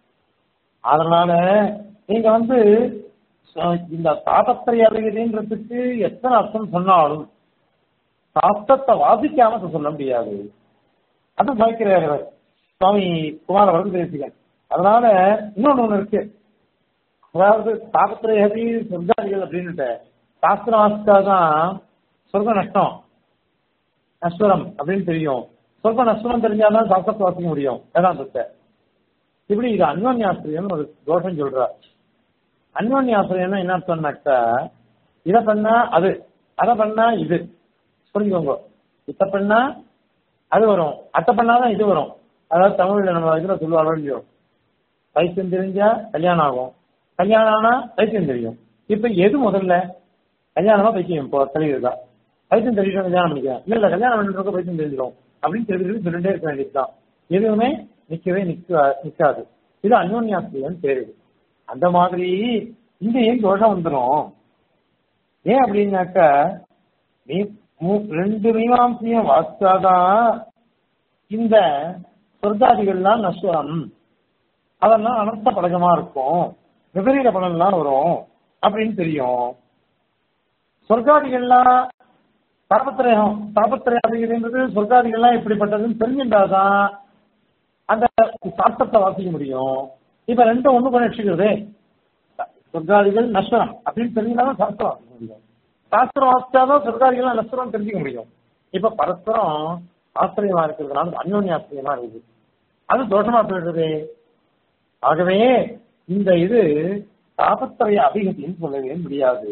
S1: அதனால நீங்க வந்து இந்த தாபத்திரை அறிகிறதுன்றதுக்கு எத்தனை அர்த்தம் சொன்னாலும் சாஸ்திரத்தை வாசிக்காம சொல்ல முடியாது அது சாய்க்கிறார் சுவாமி குமார வரது பேசுகிறேன் அதனால இன்னொன்னு ஒண்ணு இருக்கு அதாவது தாபத்திரையதி சொர்க்காதிகள் அப்படின்னுட்டு சாஸ்திரம் வாசிச்சாதான் சொர்க்க நஷ்டம் நஸ்வரம் அப்படின்னு தெரியும் சொர்க்க நஸ்வரம் தெரிஞ்சாதான் சாஸ்திரத்தை வாசிக்க முடியும் வேதாந்தத்தை இப்படி இது அன்வன்யாசிரியன் ஒரு தோஷம் சொல்றார் அன்வன்யாசிரியன் என்ன சொன்னாக்கா இதை பண்ணா அது அதை பண்ணா இது புரிஞ்சுக்கோங்க இத்த பண்ணா அது வரும் அத்தை பண்ணாதான் இது வரும் அதாவது தமிழ்ல நம்ம இதுல சொல்லுவாங்க இல்லையோ பைத்தியம் தெரிஞ்சா கல்யாணம் ஆகும் கல்யாணம் ஆனா பைத்தியம் தெரியும் இப்ப எது முதல்ல கல்யாணமா பைத்தியம் இப்போ தெரியுதா பைத்தியம் தெரிஞ்சுட்டு கல்யாணம் பண்ணிக்கலாம் இல்ல இல்ல கல்யாணம் பண்ணிட்டு பைத்தியம் தெரிஞ்சிடும் அப்படின்னு தெரிஞ்சு சொல்லிட்டே இருக்க வேண்டியதுதான் எதுவுமே நிக்கவே நிக்க நிக்காது இது அந்யோன்யாசிரியன் பேரு அந்த மாதிரி இங்க ஏன் தோஷம் வந்துடும் ஏன் அப்படின்னாக்கா நீ மூ- ரெண்டு மீமாம்சையும் வாசிச்சாதான் இந்த சொர்க்காதிகள்லாம் நஷ்டம் அதெல்லாம் அனர்த்த பழக்கமா இருக்கும் விபரீத பலன்லாம் வரும் அப்படின்னு தெரியும் சொர்க்காதிகள்லாம் தாபத்திரயம் தாபத்திரயாதிகள்ன்றது சொர்க்காதிகள்லாம் எப்படிப்பட்டதுன்னு தெரிஞ்சுட்டாதான் அந்த சாஸ்திரத்தை வாசிக்க முடியும் இப்ப ரெண்டும் ஒண்ணு பண்ணி வச்சுக்கிறதே சொர்க்காதிகள் நஷ்டம் அப்படின்னு தெரிஞ்சாதான் சாஸ்திரம் வாசிக்க முடியும் சாஸ்திரம் வாசிச்சாதான் சொர்க்காதிகள் நஷ்டம் தெரிஞ்சுக்க முடியும் இப்ப பரஸ்பரம் ஆசிரியமா இருக்கிறதுனால அந்யோன்ய ஆசிரியமா இருக்குது அது தோஷமா போயிடுறது ஆகவே இந்த இது தாபத்திரய அபிகத்தின்னு சொல்லவே முடியாது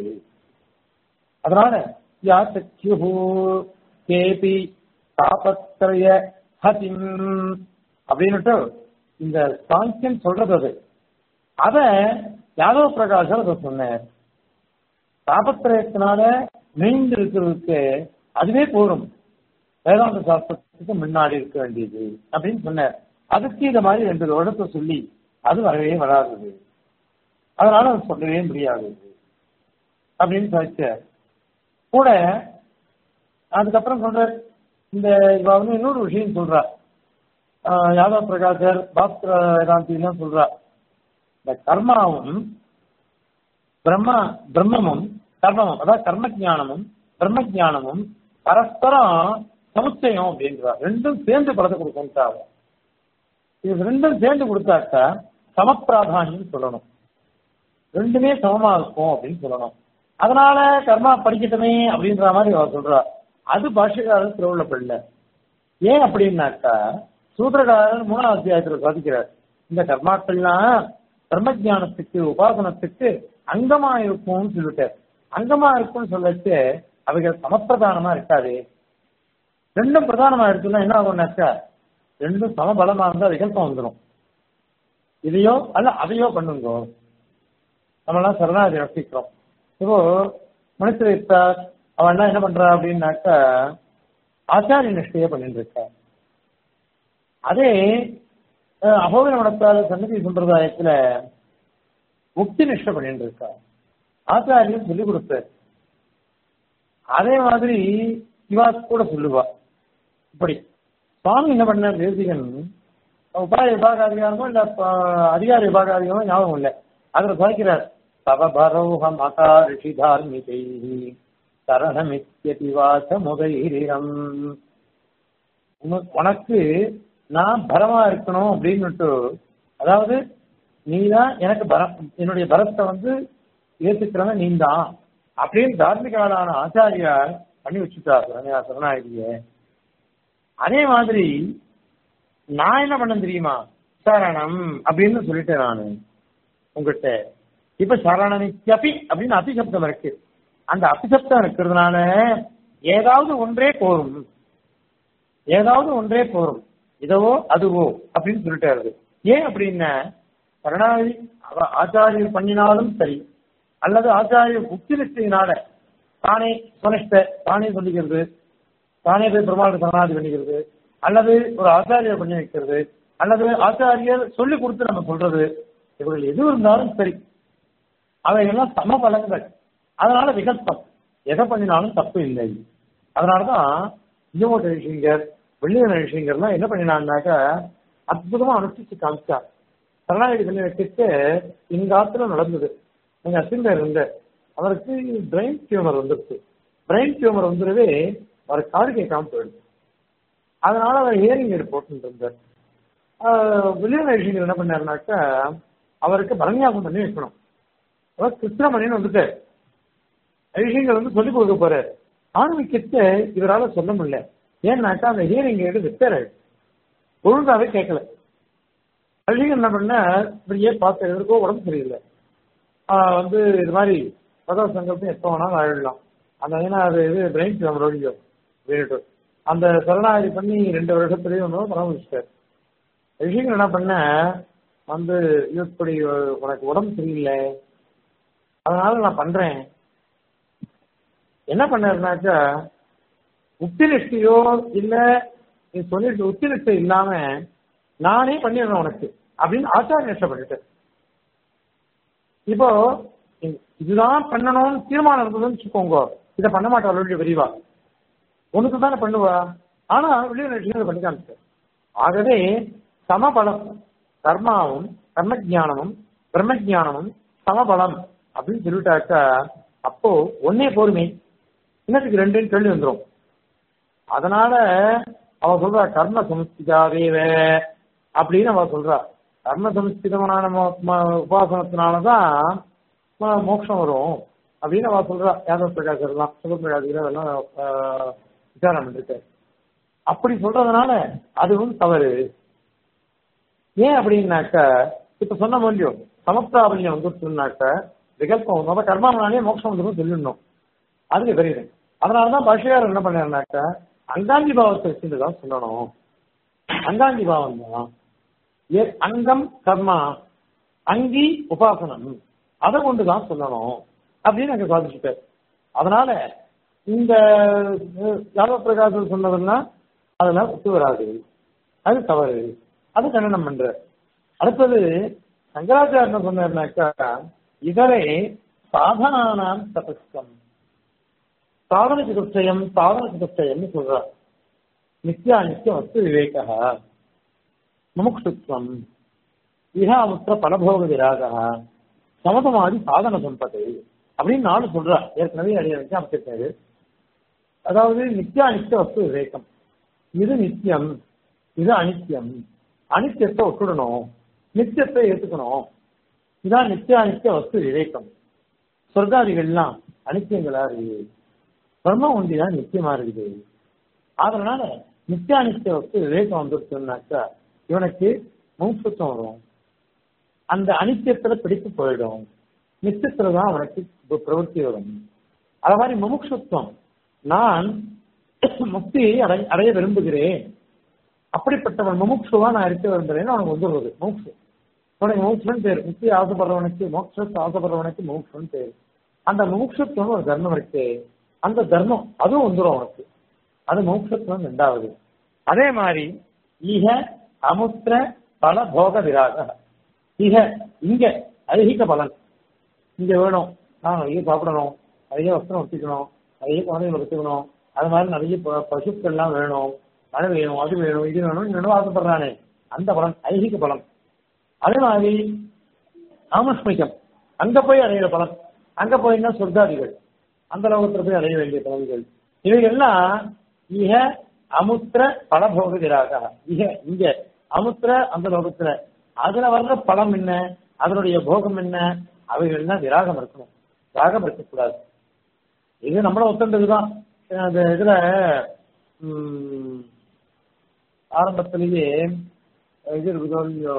S1: அதனால யாச்சக்யு கேபி தாபத்திரய ஹதிம் அப்படின்னுட்டு இந்த சாங்கியன் சொல்றது அது அத யாதவ பிரகாஷர் அதை சொன்னார் தாபத்திரயத்தினால நீண்டு இருக்கிறதுக்கு அதுவே போதும் வேதாந்த சாஸ்திரத்துக்கு முன்னாடி இருக்க வேண்டியது அப்படின்னு சொன்னார் அதுக்கு இந்த மாதிரி ரெண்டு வருடத்தை சொல்லி அது வரவே வராது அதனால அது சொல்லவே முடியாது அப்படின்னு சொல்லிச்சார் கூட அதுக்கப்புறம் சொல்ற இந்த இவ வந்து இன்னொரு விஷயம் சொல்றா ஆஹ் யாதவ பிரகாசர் பாஸ்கர வேதாந்தி எல்லாம் சொல்றா இந்த கர்மாவும் பிரம்மா பிரம்மமும் கர்மமும் அதாவது கர்ம ஞானமும் பிரம்ம ஞானமும் பரஸ்பரம் சமுச்சயம் அப்படின்றா ரெண்டும் சேர்ந்து பலத்தை கொடுக்கின்றாங்க இது ரெண்டும் சேர்ந்து கொடுத்தாக்கா சமப்பிராதானியம் சொல்லணும் ரெண்டுமே சமமா இருக்கும் அப்படின்னு சொல்லணும் அதனால கர்மா படிக்கட்டுமே அப்படின்ற மாதிரி அவர் சொல்றா அது பாஷ்யக்காரர் திருவுள்ளப்படல ஏன் அப்படின்னாக்கா சூத்திரக்காரர் மூணாவது அத்தியாயத்தில் சாதிக்கிறார் இந்த கர்மாக்கள்லாம் பிரம்மஜானத்துக்கு உபாசனத்துக்கு அங்கமா இருக்கும்னு சொல்லிட்டார் அங்கமா இருக்கும்னு சொல்லச்சு அவைகள் சமப்பிரதானமா இருக்காது ரெண்டும் பிரதானமா இருக்குன்னா என்ன ஆகும்னாக்கா ரெண்டும் சமபலமா இருந்தா விகல்பம் வந்துடும் இதையோ அல்ல அதையோ பண்ணுங்க நம்மளாம் சரணாதி ரசிக்கிறோம் இப்போ மனுஷர் இருக்கார் அவன் என்ன பண்றா அப்படின்னாக்கா ஆச்சாரிய நிஷ்டையை பண்ணிட்டு இருக்கா அதே அஹ், அகோபில மடத்தால் சன்னதி சம்பிரதாயத்துல முக்தி நிஷ்டை பண்ணிட்டு இருக்கா ஆச்சாரியன் சொல்லிக் கொடுப்பார் அதே மாதிரி இவா கூட சொல்லுவா இப்படி சுவாமி என்ன பண்ண தேசிகன் உபாய விபாகாதிகாரமோ இல்ல ப- அதிகார விபாகாதிகாரமோ ஞாபகம் இல்லை அதுல சாய்க்கிறார் தவபரோக மகா ரிஷி தார்மிகை சரணமித்யதி வாச முதைரிரம் உனக்கு நான் பரமா இருக்கணும் அப்படின்னுட்டு அதாவது நீதான் எனக்கு பரம் என்னுடைய பரத்தை வந்து ஏத்துக்கிறவன் நீ தான் அப்படின்னு தார்மிகளான ஆச்சாரியார் பண்ணி வச்சுட்டார் சரண்யா சரணாகிரிய அதே மாதிரி நான் என்ன பண்ண தெரியுமா சரணம் அப்படின்னு சொல்லிட்டேன் நானு உங்ககிட்ட இப்ப சரணமித்யபி அப்படின்னு அபிசப்தம் இருக்கு அந்த அபிசப்தம் இருக்கிறதுனால ஏதாவது ஒன்றே போரும் ஏதாவது ஒன்றே போரும் இதவோ அதுவோ அப்படின்னு சொல்லிட்டாரு ஏன் அப்படின்னா சரணாகி அவ- ஆச்சாரியர் பண்ணினாலும் சரி அல்லது ஆச்சாரியர் புத்தி நிச்சயினால தானே சுனிஷ்ட தானே சொல்லிக்கிறது தானே போய் பெருமாள் சரணாதி பண்ணிக்கிறது அல்லது ஒரு ஆச்சாரியர் பண்ணி வைக்கிறது அல்லது ஆச்சாரியர் சொல்லி கொடுத்து நம்ம சொல்றது இவர்கள் எது இருந்தாலும் சரி அவைகள்லாம் சம பலன்கள் அதனால விகல்பம் எதை பண்ணினாலும் தப்பு இல்லை அதனாலதான் இயமோட்ட ரிஷிங்கர் வெள்ளியன ரிஷிங்கர்லாம் என்ன பண்ணினாங்கனாக்கா அற்புதமா அனுஷ்டிச்சு காமிச்சார் சரணாகதி பண்ணி வச்சுட்டு எங்க ஆத்துல நடந்தது எங்க அசிங்கர் இருந்த அவருக்கு பிரெயின் டியூமர் வந்துருச்சு பிரெயின் டியூமர் வந்துடவே அவர் காது கேட்காம போயிடுச்சு அதனால அவர் ஹியரிங் எய்டு போட்டு இருந்தார் வில்லியம் ரிஷிங்கர் என்ன பண்ணாருனாக்கா அவருக்கு பரநியாசம் பண்ணி வைக்கணும் அவர் கிருஷ்ணமணின்னு வந்துட்டார் ரிஷிங்கர் வந்து சொல்லிக் கொடுக்க போறாரு ஆன்மீகத்தை இவரால சொல்ல முடியல ஏன்னாக்கா அந்த ஹியரிங் எய்டு ரிப்பேர் ஆயிடுச்சு ஒழுங்காவே கேட்கல ரிஷிங்கர் என்ன பண்ண இப்படியே பார்த்து எதற்கோ உடம்பு சரியில்லை ஆஹ் வந்து இது மாதிரி பதவ சங்கல்பம் எப்போ வேணாலும் ஆயிடலாம் அந்த ஏன்னா அது இது பிரெயின் டியூமர் ஒழியும் வீட்டு அந்த சரணாகதி பண்ணி ரெண்டு வருஷத்துலேயே ஒன்று பராமரிச்சிட்டார் ரிஷிகள் என்ன பண்ண வந்து இப்படி உனக்கு உடம்பு சரியில்லை அதனால நான் பண்றேன் என்ன பண்ணாருனாக்கா உத்தி நிஷ்டையோ இல்ல நீ சொல்லிட்டு உத்தி நிஷ்டை இல்லாம நானே பண்ணிடுறேன் உனக்கு அப்படின்னு ஆச்சார நிஷ்டை பண்ணிட்டேன் இப்போ இதுதான் பண்ணணும்னு தீர்மானம் இருந்ததுன்னு வச்சுக்கோங்க இதை பண்ண மாட்டா வெளியே விரிவா ஒண்ணுக்கு தானே பண்ணுவா ஆனா வெளியே விஷயங்களை பண்ணி காமிச்சு ஆகவே சமபலம் கர்மாவும் கர்ம ஜானமும் பிரம்ம ஜானமும் சமபலம் அப்படின்னு சொல்லிட்டாக்கா அப்போ ஒன்னே போருமே இன்னத்துக்கு ரெண்டுன்னு கேள்வி வந்துடும் அதனால அவ சொல்றா கர்ம சமஸ்திதாவேவ அப்படின்னு அவ சொல்றா கர்ம சமஸ்கிதமான உபாசனத்தினாலதான் மோட்சம் வரும் அப்படின்னு அவ சொல்றா யாதவ பிரகாஷ் எல்லாம் சுகப்பிரகாசிகள் அதெல்லாம் விசாரம் பண்ணிருக்காரு அப்படி சொல்றதுனால அதுவும் தவறு ஏன் அப்படின்னாக்க இப்ப சொன்ன முடியும் சமப்பிராபல்யம் வந்துருச்சுனாக்க விகல்பம் வந்து கர்மாவனாலே மோட்சம் வந்துடும் சொல்லிடணும் அதுக்கு தெரியுது அதனாலதான் பாஷையார் என்ன பண்ணாருனாக்க அங்காங்கி பாவத்தை வச்சுட்டு தான் சொல்லணும் அங்காங்கி பாவம் தான் அங்கம் கர்மா அங்கி உபாசனம் அதை கொண்டுதான் சொல்லணும் அப்படின்னு அங்க சாதிச்சுட்டார் அதனால இந்த யாதவ பிரகாசம் சொன்னதெல்லாம் அதெல்லாம் ஒத்து வராது அது தவறு அது கண்டனம் பண்ற அடுத்தது சங்கராச்சாரிய என்ன சொன்னார்னாக்கா இதரை சாதனானாம் தபஸ்கம் சாதன சிகிச்சையம் சாதன சிகிச்சையம்னு சொல்றார் நித்யா நித்திய வஸ்து விவேகா முமுக்ஷுத்வம் இஹாமுத்திர பலபோக விராகா சமதமாதி சாதன சம்பத்து அப்படின்னு நானும் சொல்றா ஏற்கனவே அடிய வச்சு அமைச்சிருக்காரு அதாவது நித்யா நித்திய வஸ்து விவேகம் இது நித்தியம் இது அனித்தியம் அனித்தியத்தை ஒட்டுடணும் நித்தியத்தை ஏத்துக்கணும் இதான் நித்திய அனித்திய வஸ்து விவேகம் சொர்க்காதிகள்லாம் அனித்தியங்களா இருக்குது பிரம்ம ஒன்றிதான் நித்தியமா இருக்குது அதனால நித்திய அனித்திய வஸ்து விவேகம் வந்துருச்சுன்னாக்கா இவனுக்கு மூச்சுத்தம் வரும் அந்த அனித்தியத்துல பிடித்து போயிடும் நித்தியத்துல தான் அவனுக்கு பிரவൃத்தி வரும் அது மாதிரி முமுட்சுத்துவம் நான் முக்தி அடை அடைய விரும்புகிறேன் அப்படிப்பட்டவன் முமுட்சுவா நான் இருக்க விரும்புகிறேன்னு அவனுக்கு வந்துடுறது மூக்ஷு உனக்கு மூக்ஷன் பேர் முக்தி ஆசைப்படுறவனுக்கு மோட்சத்தை ஆசைப்படுறவனுக்கு மூக்ஷன் பேர் அந்த மூக்ஷத்துவம் ஒரு தர்மம் இருக்கு அந்த தர்மம் அதுவும் வந்துடும் அவனுக்கு அது மோட்சத்துவம் ரெண்டாவது அதே மாதிரி ஈக அமுத்திர பல போக விராக ஈக இங்க ஐகிக பலன் இங்க வேணும் நான் நிறைய சாப்பிடணும் நிறைய வஸ்திரம் வச்சுக்கணும் நிறைய குழந்தைகளை வச்சுக்கணும் அது மாதிரி நிறைய பசுக்கள்லாம் வேணும் அது வேணும் அது வேணும் இது வேணும் இது வேணும் ஆசைப்படுறானே அந்த பலன் ஐகிக பலம் அதே மாதிரி ஆமஸ்மிகம் அங்க போய் அடையிற பலன் அங்க போயின்னா சொர்க்காதிகள் அந்த லோகத்துல போய் அடைய வேண்டிய பலன்கள் இவைகள்லாம் இக அமுத்திர பலபோகிறாக இக இங்க அமுத்திர அந்த லோகத்துல அதுல வர்ற பலம் என்ன அதனுடைய போகம் என்ன அவைகள்லாம் விராகம் இருக்கணும் ராகம் இருக்கக்கூடாது இது நம்மள ஒத்துண்டதுதான் அந்த இதுல ஆரம்பத்திலேயே இது இருக்குதோ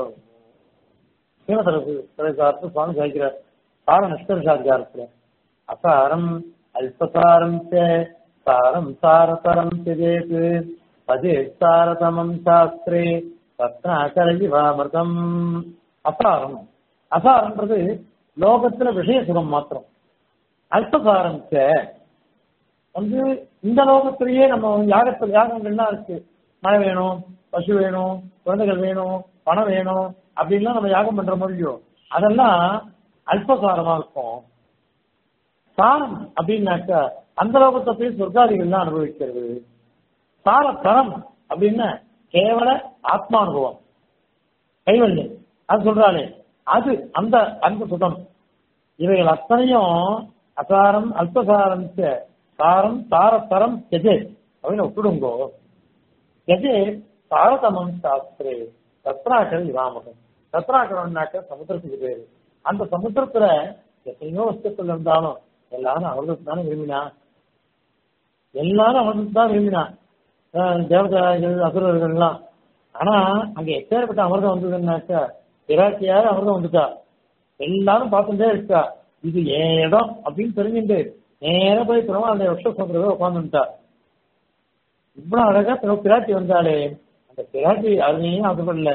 S1: சீனதரசு சுவாமி சாய்க்கிறார் சார நிஷ்கர்ஷாதிகாரத்துல அசாரம் அல்பசாரம் சாரம் சாரதரம் திஜேத் பதே சாரதமம் சாஸ்திரே ரத்னாகரஜிவாமிருதம் அசாரம் அசாரம்ன்றது லோகத்துல விஷய சுகம் மாத்திரம் அல்பசாரம் வந்து இந்த லோகத்திலேயே நம்ம யாகத்தில் யாகங்கள்லாம் இருக்கு மழை வேணும் பசு வேணும் குழந்தைகள் வேணும் பணம் வேணும் அப்படின்லாம் நம்ம யாகம் பண்ற முடியும் அதெல்லாம் அல்பசாரமா இருக்கும் சாரம் அப்படின்னாக்கா அந்த லோகத்தை போய் சொர்க்காதிகள்லாம் அனுபவிக்கிறது சார தரம் அப்படின்னா கேவல ஆத்மானுபவம் கைவல்யம் அது சொல்றாளே அது அந்த அந்த சுகம் இவைகள் அத்தனையும் அசாரம் அல்பசாரம் சாரம் சாரத்தரம் கெஜே அப்படின்னு ஒப்பிடுங்கோ கெஜே சாரதமம் சாஸ்திரே சத்ராக்கர் இவாமகம் சத்ராக்கரம்னாக்க சமுத்திரத்துக்கு பேரு அந்த சமுத்திரத்துல எத்தனையோ வஸ்துக்கள் இருந்தாலும் எல்லாரும் அவர்களுக்கு தானே விரும்பினா எல்லாரும் அவர்களுக்கு தான் விரும்பினா தேவதாரிகள் அசுரர்கள்லாம் ஆனா அங்க எப்பேற்பட்ட அமிர்தம் வந்ததுன்னாக்கா பிராட்டியார் அமிர்தம் வந்துட்டா எல்லாரும் பார்த்துட்டே இருக்கா இது என் இடம் அப்படின்னு தெரிஞ்சுட்டு நேர போய் திரும்ப அந்த வருஷ சமுதிரத்தை உட்காந்துட்டா இவ்வளவு அழகா பிராட்டி வந்தாலே அந்த பிராட்டி அருமையும் ஆசைப்படல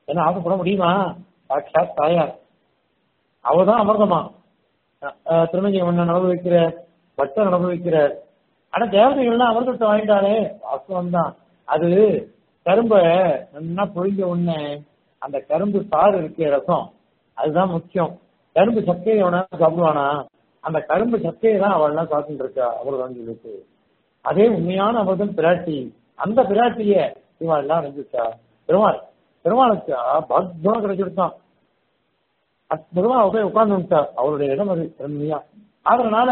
S1: என்ன ஆசைப்பட முடியுமா சாட்சாத் தாயார் அவதான் அமிர்தமா அஹ் திருமங்கை மன்னன் அனுபவிக்கிற பக்தன் அனுபவிக்கிறார் ஆனா தேவதைகள்லாம் அமிர்தத்தை வாங்கிட்டாலே வாஸ்தவம் தான் அது கரும்ப நல்லா பொழிஞ்ச உடனே அந்த கரும்பு சாறு இருக்க ரசம் அதுதான் முக்கியம் கரும்பு சக்கையை எவனா சாப்பிடுவானா அந்த கரும்பு சக்கையை தான் அவள்லாம் சாப்பிட்டு இருக்கா அமிர்தம் சொல்லிட்டு அதே உண்மையான அமிர்தம் பிராட்டி அந்த பிராட்டிய இவன் எல்லாம் அடைஞ்சிருக்கா பெருமாள் பெருமாளுக்கு பக்தம் கிடைச்சிருக்கான் அற்புதமா அவ போய் உட்கார்ந்து அவருடைய இடம் அது பெருமையா அதனால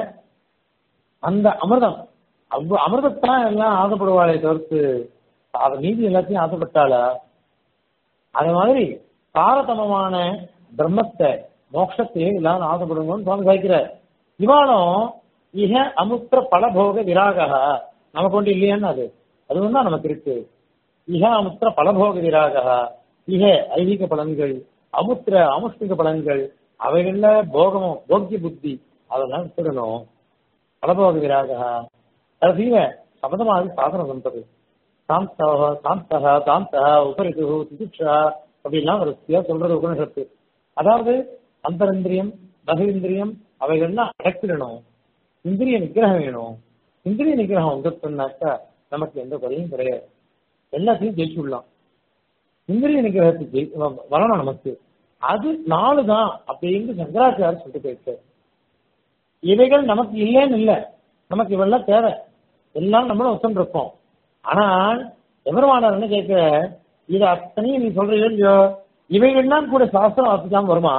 S1: அந்த அமிர்தம் அவ்வ அமிர்தத்தான் எல்லாம் ஆசைப்படுவாளே தவிர்த்து அவ மீதி எல்லாத்தையும் ஆசைப்பட்டாளா அது மாதிரி தாரதமமான பிரம்மத்தை மோட்சத்தையே எல்லாரும் ஆசைப்படுங்கன்னு சுவாமி சாய்க்கிறார் இவாளும் இக அமுத்திர பலபோக விராக நமக்கு ஒன்று இல்லையான்னு அது அது தான் நமக்கு இருக்கு இக அமுத்திர பலபோக விராக இக ஐதீக பலன்கள் அமுத்திர அமுஷ்டிக பலன்கள் அவைகள்ல போகமும் போக்கிய புத்தி அதெல்லாம் விட்டுடணும் பலபோக விராக கடைசியில சபதமாக சாதனம் வந்தது சாந்தக சாந்தக சாந்தக உபரிது திதிக்ஷா அப்படிலாம் வரிசையா சொல்றது உபனிஷத்து அதாவது அந்தரந்திரியம் பகவிந்திரியம் அவைகள்லாம் அடக்கிடணும் இந்திரிய நிகிரகம் வேணும் இந்திரிய நிகிரகம் வந்துட்டோம்னாக்கா நமக்கு எந்த குறையும் கிடையாது எல்லாத்தையும் ஜெயிச்சு விடலாம் இந்திரிய நிகிரகத்துக்கு வ- வரணும் நமக்கு அது நாலு தான் அப்படின்னு சங்கராச்சாரியர் சொல்லிட்டு போயிருக்கு இவைகள் நமக்கு இல்லைன்னு இல்லை நமக்கு இவெல்லாம் தேவை எல்லாம் நம்மளும் ஒத்துன்னு இருக்கோம் ஆனால் எவருமானார் என்ன கேட்க இது அத்தனையும் நீ சொல்றீங்க இல்லையோ இவைகள்லாம் கூட சாஸ்திரம் வாசிக்காம வருமா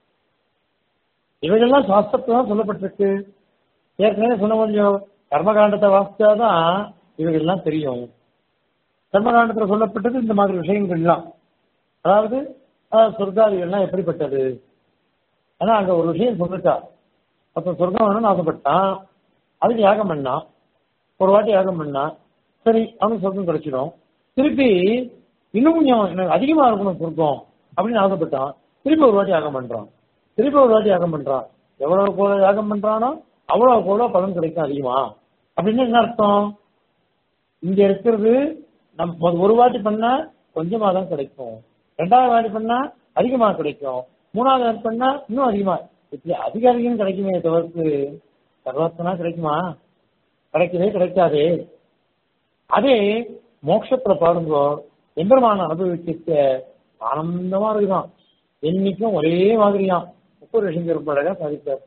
S1: இவைகள்லாம் சாஸ்திரத்துல தான் சொல்லப்பட்டிருக்கு ஏற்கனவே சொன்ன முடியும் கர்மகாண்டத்தை வாசிச்சாதான் இவைகள்லாம் தெரியும் கர்மகாண்டத்துல சொல்லப்பட்டது இந்த மாதிரி விஷயங்கள்லாம் அதாவது அஹ், சொர்க்காதிகள்லாம் எப்படிப்பட்டது ஆனா அங்க ஒரு விஷயம் சொல்லிட்டா அப்ப சொர்க்கம் வேணும்னு ஆசைப்பட்டான் அதுக்கு யாகம் பண்ணான் ஒரு வாட்டி யாகம் பண்ணான் சரி அவனுக்கு சொர்க்கம் கிடைச்சிடும் திருப்பி இன்னும் கொஞ்சம் எனக்கு அதிகமா இருக்கணும் சொர்க்கம் அப்படின்னு ஆசைப்பட்டான் திருப்பி ஒரு வாட்டி யாகம் பண்றான் திருப்பி ஒரு வாட்டி யாகம் பண்றான் எவ்வளவு கூட யாகம் பண்றானோ அவ்வளவு கூட பலன் கிடைக்கும் அதிகமா அப்படின்னு என்ன அர்த்தம் இங்க இருக்கிறது நம்ம ஒரு வாட்டி பண்ணா கொஞ்சமா தான் கிடைக்கும் ரெண்டாவது வாட்டி பண்ணா அதிகமா கிடைக்கும் மூணாவது வாட்டி பண்ணா இன்னும் அதிகமா இப்படி அதிக அதிகம் கிடைக்குமே தவிர்த்து சர்வத்தனா கிடைக்குமா கிடைக்கவே கிடைக்காதே அதே மோட்சத்துல பாருங்க எம்பெருமான அனுபவிக்க ஆனந்தமா இருக்குதான் என்னைக்கும் ஒரே மாதிரியாம் முப்பது லட்சம் ரொம்ப அழகா சாதித்தார்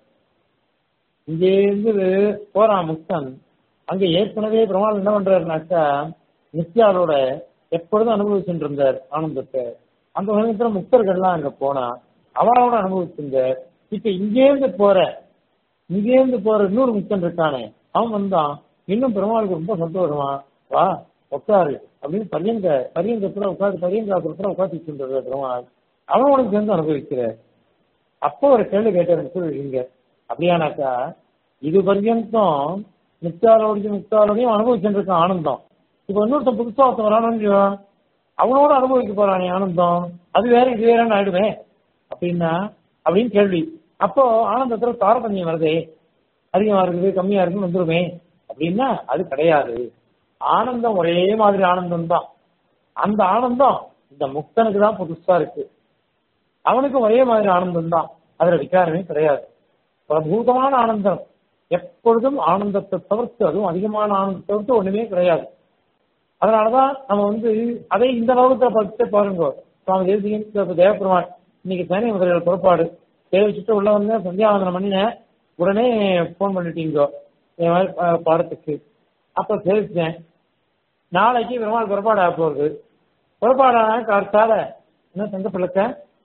S1: இங்கே இருந்து போறான் முக்தன் அங்க ஏற்கனவே பெருமாள் என்ன பண்றாருனாக்கா நித்யாவோட எப்பொழுதும் அனுபவிச்சுட்டு இருந்தார் ஆனந்தத்தை அந்த சமயத்துல முக்தர்கள்லாம் அங்க போனா அவரோட அனுபவிச்சிருந்தார் இப்ப இங்கேருந்து போற இங்கேருந்து போற இன்னொரு முக்தன் இருக்கானே அவன் வந்தான் இன்னும் பெருமாளுக்கு ரொம்ப சந்தோஷமா வா உட்காரு அப்படின்னு பரியங்க பரியங்கத்துல உட்காந்து பரியங்காத்துல உட்காந்து வச்சுருந்தது பெருமாள் அவனோட சேர்ந்து அனுபவிக்கிற அப்போ ஒரு கேள்வி கேட்டார் சொல்லுவீங்க அப்படியானாக்கா இது பர்யந்தம் நித்தாலோடையும் முக்தாலோடையும் அனுபவிச்சுட்டு இருக்கான் ஆனந்தம் இப்ப இன்னொருத்தன் புதுசா ஒருத்தன் வரானு அவனோட அனுபவிக்க போறானே ஆனந்தம் அது வேற இது வேறன்னு ஆயிடுமே அப்படின்னா அப்படின்னு கேள்வி அப்போ ஆனந்தத்துல தாரதமியம் வருதே அதிகமா இருக்குது கம்மியா இருக்குன்னு வந்துருமே அப்படின்னா அது கிடையாது ஆனந்தம் ஒரே மாதிரி ஆனந்தம் தான் அந்த ஆனந்தம் இந்த முக்தனுக்கு தான் புதுசா இருக்கு அவனுக்கு ஒரே மாதிரி ஆனந்தம் தான் அதுல விகாரமே கிடையாது பிரபூதமான ஆனந்தம் எப்பொழுதும் ஆனந்தத்தை தவிர்த்து அதுவும் அதிகமான ஆனந்தத்தை தவிர்த்து ஒண்ணுமே கிடையாது அதனாலதான் நம்ம வந்து அதை இந்த லோகத்துல பார்த்து பாருங்க சுவாமி தேசிகன் இப்ப தேவபெருமான் இன்னைக்கு சேனை முதலில் புறப்பாடு சேவிச்சுட்டு உள்ள வந்து சந்தியாவந்தனம் பண்ணினேன் உடனே போன் பண்ணிட்டீங்க என் மாதிரி பா- பாடத்துக்கு அப்ப சேவிச்சேன் நாளைக்கு பெருமாள் புறப்பாடு ஆக போகுது புறப்பாடான கார்த்தால என்ன தங்க பிள்ளைக்க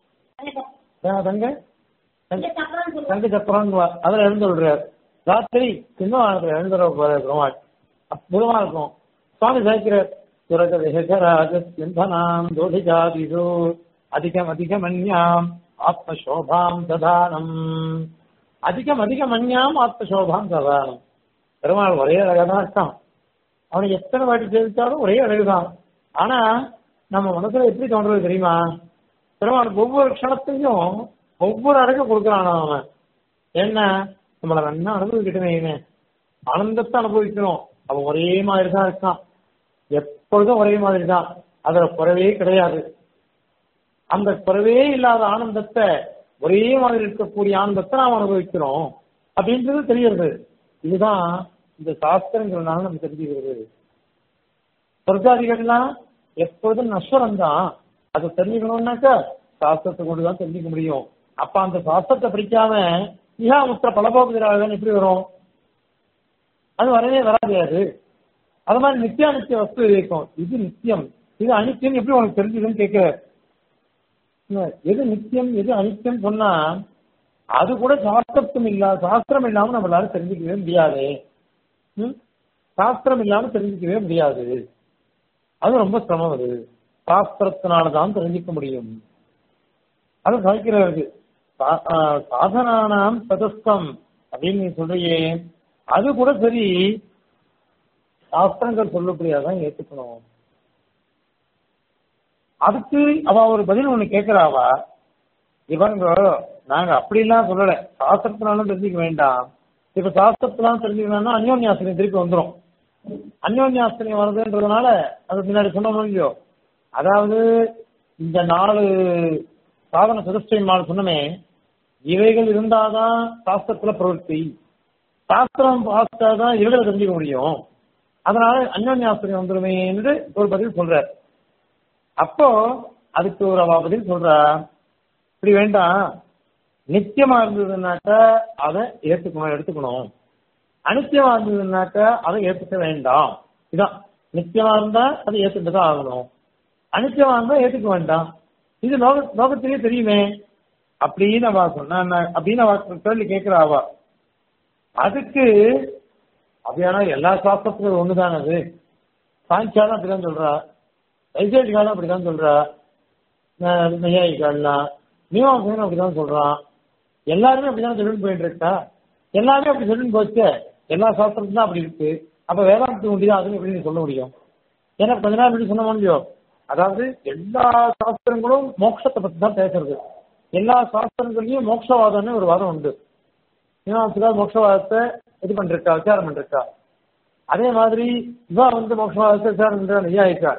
S1: ஆ, தங்க தங்க தங்க சக்கரம் அதுல எழுந்து விடுறாரு ராத்திரி சின்ன எழுந்துற போறாரு பெருமாள் அற்புதமா இருக்கும் சுவாமி சாய்க்கிறார் சுரகராஜசிந்தனாம் தோஷிஜாதிஷு அதிகம் அதிகமன்யாம் ஆத்மசோபாம் ததானம் அதிகம் அதிகமன்யாம் ஆத்மசோபாம் ததானம் பெருமாள் ஒரே அழகாதான் இருக்கான் அவனை எத்தனை வாட்டி சேவித்தாலும் ஒரே அழகுதான் ஆனா நம்ம மனசுல எப்படி தோன்றது தெரியுமா பெருமாள் ஒவ்வொரு க்ஷணத்தையும் ஒவ்வொரு அழகு கொடுக்குறான் அவன் என்ன நம்மள நல்லா அனுபவிக்கட்டுமே இவன். ஆனந்தத்தை அனுபவிக்கணும் அவன் ஒரே மாதிரி தான் இருக்கான் எப்பொழுதும் ஒரே மாதிரி தான் அதுல குறைவே கிடையாது அந்த குறைவே இல்லாத ஆனந்தத்தை ஒரே மாதிரி இருக்கக்கூடிய ஆனந்தத்தை நாம் அனுபவிக்கிறோம் அப்படின்றது தெரிகிறது இதுதான் இந்த சாஸ்திரங்கள்னால நம்ம தெரிஞ்சுக்கிறது சொர்க்காதிகள்லாம் எப்போதும் நஸ்வரம் தான் அதை தெரிஞ்சுக்கணும்னாக்கா சாஸ்திரத்தை கொண்டு தான் தெரிஞ்சுக்க முடியும் அப்ப அந்த சாஸ்திரத்தை படிக்காம இஹாமுத்திர பலபோகுதிராகன்னு எப்படி வரும் அது வரவே வராது அது அது மாதிரி நித்தியானித்திய வஸ்து இருக்கும் இது நித்தியம் இது அனித்தியம் எப்படி உனக்கு தெரிஞ்சதுன்னு கேட்க எது நித்தியம் எது அனித்தியம் சொன்னா அது கூட சாஸ்திரம் இல்லா சாஸ்திரம் இல்லாம நம்மளால தெரிஞ்சுக்கவே முடியாது ம்? சாஸ்திரம் இல்லாம தெரிஞ்சுக்கவே முடியாது அது ரொம்ப சிரமம் அது சாஸ்திரத்தினாலதான் தெரிஞ்சுக்க முடியும் அது சாய்க்கிறது சாதனானாம் சதஸ்தம் அப்படின்னு நீ சொல்றியே அது கூட சரி சாஸ்திரங்கள் சொல்லக்கூடியதான் ஏத்துக்கணும் அதுக்கு அவ ஒரு பதில் ஒண்ணு கேட்கிறாவா இவங்க நாங்க அப்படிலாம் சொல்லல சாஸ்திரத்தினாலும் தெரிஞ்சுக்க வேண்டாம் இப்ப சாஸ்திரத்தினாலும் தெரிஞ்சுக்கணும்னா அந்யோன்யாசிரியம் திருப்பி வந்துடும் அந்யோன்யாசிரியம் வருதுன்றதுனால அது முன்னாடி சொன்ன முடியும் அதாவது இந்த நாலு சாதன சதுஷ்டயம் நாலு சொன்னமே இவைகள் இருந்தாதான் சாஸ்திரத்துல பிரவருத்தி சாஸ்திரம் பார்த்தாதான் இவைகளை தெரிஞ்சுக்க முடியும் அதனால அந்யோன்யாசிரியம் வந்துருமே என்று ஒரு பதில் சொல்றார் அப்போ அதுக்கு ஒரு அவ பதில் சொல்றா இப்படி வேண்டாம் நித்தியமா இருந்ததுன்னாக்கா அதை ஏத்துக்கணும் எடுத்துக்கணும் அனித்தியமா இருந்ததுன்னாக்கா அதை ஏத்துக்க வேண்டாம் இதான் நித்தியமா இருந்தா அதை ஏத்துட்டு தான் ஆகணும் அனித்தியமா இருந்தா ஏத்துக்க வேண்டாம் இது லோக லோகத்திலேயே தெரியுமே அப்படின்னு அவ சொன்னா அப்படின்னு அவ கேள்வி கேட்கிறா அவ அதுக்கு அப்படியானா எல்லா சாஸ்திரத்துக்கும் ஒண்ணுதான் அது சாங்கியாலும் அப்படிதான் சொல்றா வைசேஷிகாலும் அப்படிதான் சொல்றா நையாயிக்காலாம் மீமாசையும் அப்படிதான் சொல்றான் எல்லாருமே அப்படிதான் சொல்லிட்டு போயிட்டு இருக்கா எல்லாமே அப்படி சொல்லிட்டு போச்சு எல்லா சாஸ்திரத்தும் தான் அப்படி இருக்கு அப்ப வேதாந்தத்துக்கு முடியாது அதுன்னு எப்படி நீ சொல்ல முடியும் ஏன்னா கொஞ்ச நேரம் எப்படி சொன்ன முடியும் அதாவது எல்லா சாஸ்திரங்களும் மோட்சத்தை பத்தி தான் பேசுறது எல்லா சாஸ்திரங்களையும் மோட்சவாதம்னு ஒரு வாதம் உண்டு மீமாசைக்கா மோட்சவாதத்தை இது பண்ணிருக்கா விசாரம் பண்ணிருக்கா அதே மாதிரி இவா வந்து மோட்சவாதத்தை விசாரம் பண்றா நெய்யாயிக்கா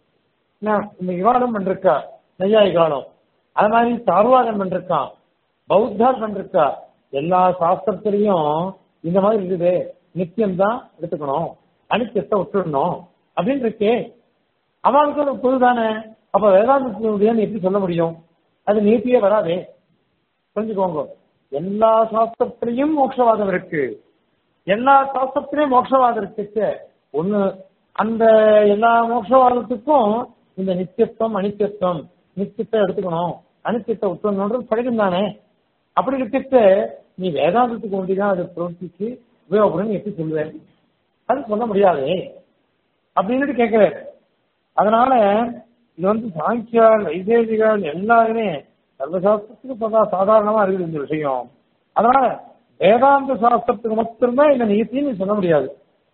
S1: இந்த விவாதம் பண்ணிருக்கா நெய்யாயிக்காலம் அது மாதிரி சார்வாதம் பண்ணிருக்கான் பௌத்தார் பண்ணிருக்கா எல்லா சாஸ்திரத்திலையும் இந்த மாதிரி இருக்குது நித்தியம் தான் எடுத்துக்கணும் அனித்தியத்தை விட்டுடணும் அப்படின்னு இருக்கே அவனுக்கு ஒரு பொது தானே அப்ப வேதாந்தத்தினுடைய எப்படி சொல்ல முடியும் அது நீட்டியே வராதே புரிஞ்சுக்கோங்க எல்லா சாஸ்திரத்திலையும் மோட்சவாதம் இருக்கு எல்லா சாஸ்திரத்திலையும் மோட்சவாதம் இருக்கு ஒண்ணு அந்த எல்லா மோட்சவாதத்துக்கும் இந்த நித்தியத்துவம் அனித்தியத்துவம் நித்தியத்தை எடுத்துக்கணும் அனித்தியத்தை விட்டுணுன்றது படிக்கும் தானே அப்படி இருக்கிறது நீ வேதாந்தத்துக்கு ஒண்டிதான் அதை பிரவர்த்திச்சு உபயோகப்படும் எப்படி சொல்லுவேன் அது சொல்ல முடியாது அப்படின்னு கேட்கிறாரு அதனால இது வந்து சாங்கியால் வைசேஷிகள் எல்லாருமே சர்வசாஸ்திரத்துக்கு சதா சாதாரணமா இருக்குது இந்த விஷயம் அதனால வேதாந்த சாஸ்திரத்துக்கு மட்டும்தான் இந்த நீத்தின்னு சொல்ல முடியாது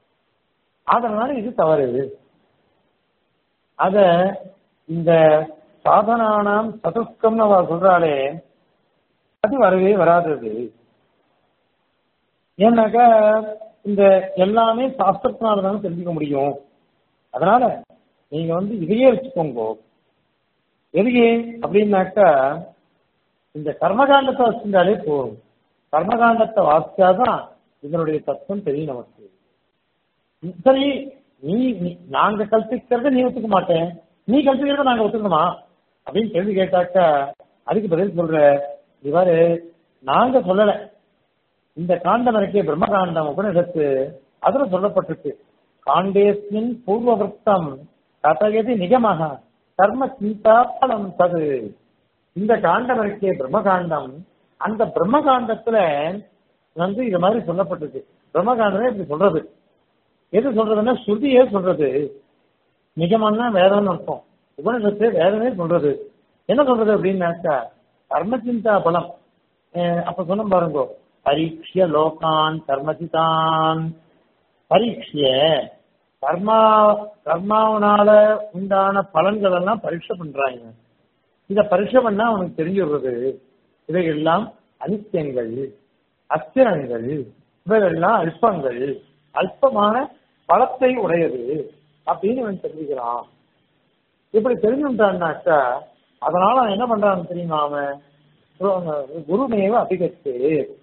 S1: அதனால இது தவறு அத இந்த சாதனானாம் சதுஷ்கம்னு அவ சொல்றாளே அது வரவே வராதது ஏன்னாக்கா இந்த எல்லாமே சாஸ்திரத்தினால தானே தெரிஞ்சுக்க முடியும் அதனால நீங்க வந்து இதையே வச்சுக்கோங்க எதுக்கு அப்படின்னாக்கா இந்த கர்மகாண்டத்தை வச்சிருந்தாலே போதும் கர்மகாண்டத்தை வாசிச்சாதான் இதனுடைய தத்துவம் தெரியும் நமக்கு சரி நீ நீ- நாங்க கல்பிக்கிறத நீ ஒத்துக்க மாட்டேன் நீ கல்பிக்கிறத நாங்க ஒத்துக்கணுமா அப்படின்னு கேள்வி கேட்டாக்கா அதுக்கு பதில் சொல்ற இவரு நாங்க சொல்லல இந்த காண்டம் இருக்கே பிரம்மகாண்டம் உபனிஷத்து அதுல சொல்லப்பட்டிருக்கு காண்டேஸ்மின் பூர்வவர்த்தம் கதயதி நிகமக கர்ம சிந்தா பலம் தது இந்த காண்டம் இருக்கே பிரம்மகாண்டம் அந்த பிரம்மகாண்டத்துல வந்து இது மாதிரி சொல்லப்பட்டிருக்கு பிரம்மகாண்டமே இப்படி சொல்றது எது சொல்றதுன்னா ஸ்ருதியே சொல்றது நிகமன்னா வேதம்னு அர்த்தம் உபனிஷத்து வேதமே சொல்றது என்ன சொல்றது அப்படின்னாக்கா கர்மசிந்தா பலம் அஹ் அப்ப சொன்ன பாருங்க பரீட்சிய லோகான் கர்மசிதான் பரீட்சிய கர்மா கர்மாவனால உண்டான பலன்கள் எல்லாம் பரீட்சை பண்றாங்க இத பரீட்சை பண்ணா அவனுக்கு தெரிஞ்சுடுறது இவையெல்லாம் அனித்தியங்கள் அஸ்திரங்கள் இவைகள்லாம் அல்பங்கள் அல்பமான பலத்தை உடையது அப்படின்னு அவன் தெரிஞ்சுக்கிறான் இப்படி தெரிஞ்சுட்டான்னாக்கா அதனால அவன் என்ன பண்றான்னு தெரியுமா அவன் குருமேவ அபிகத்து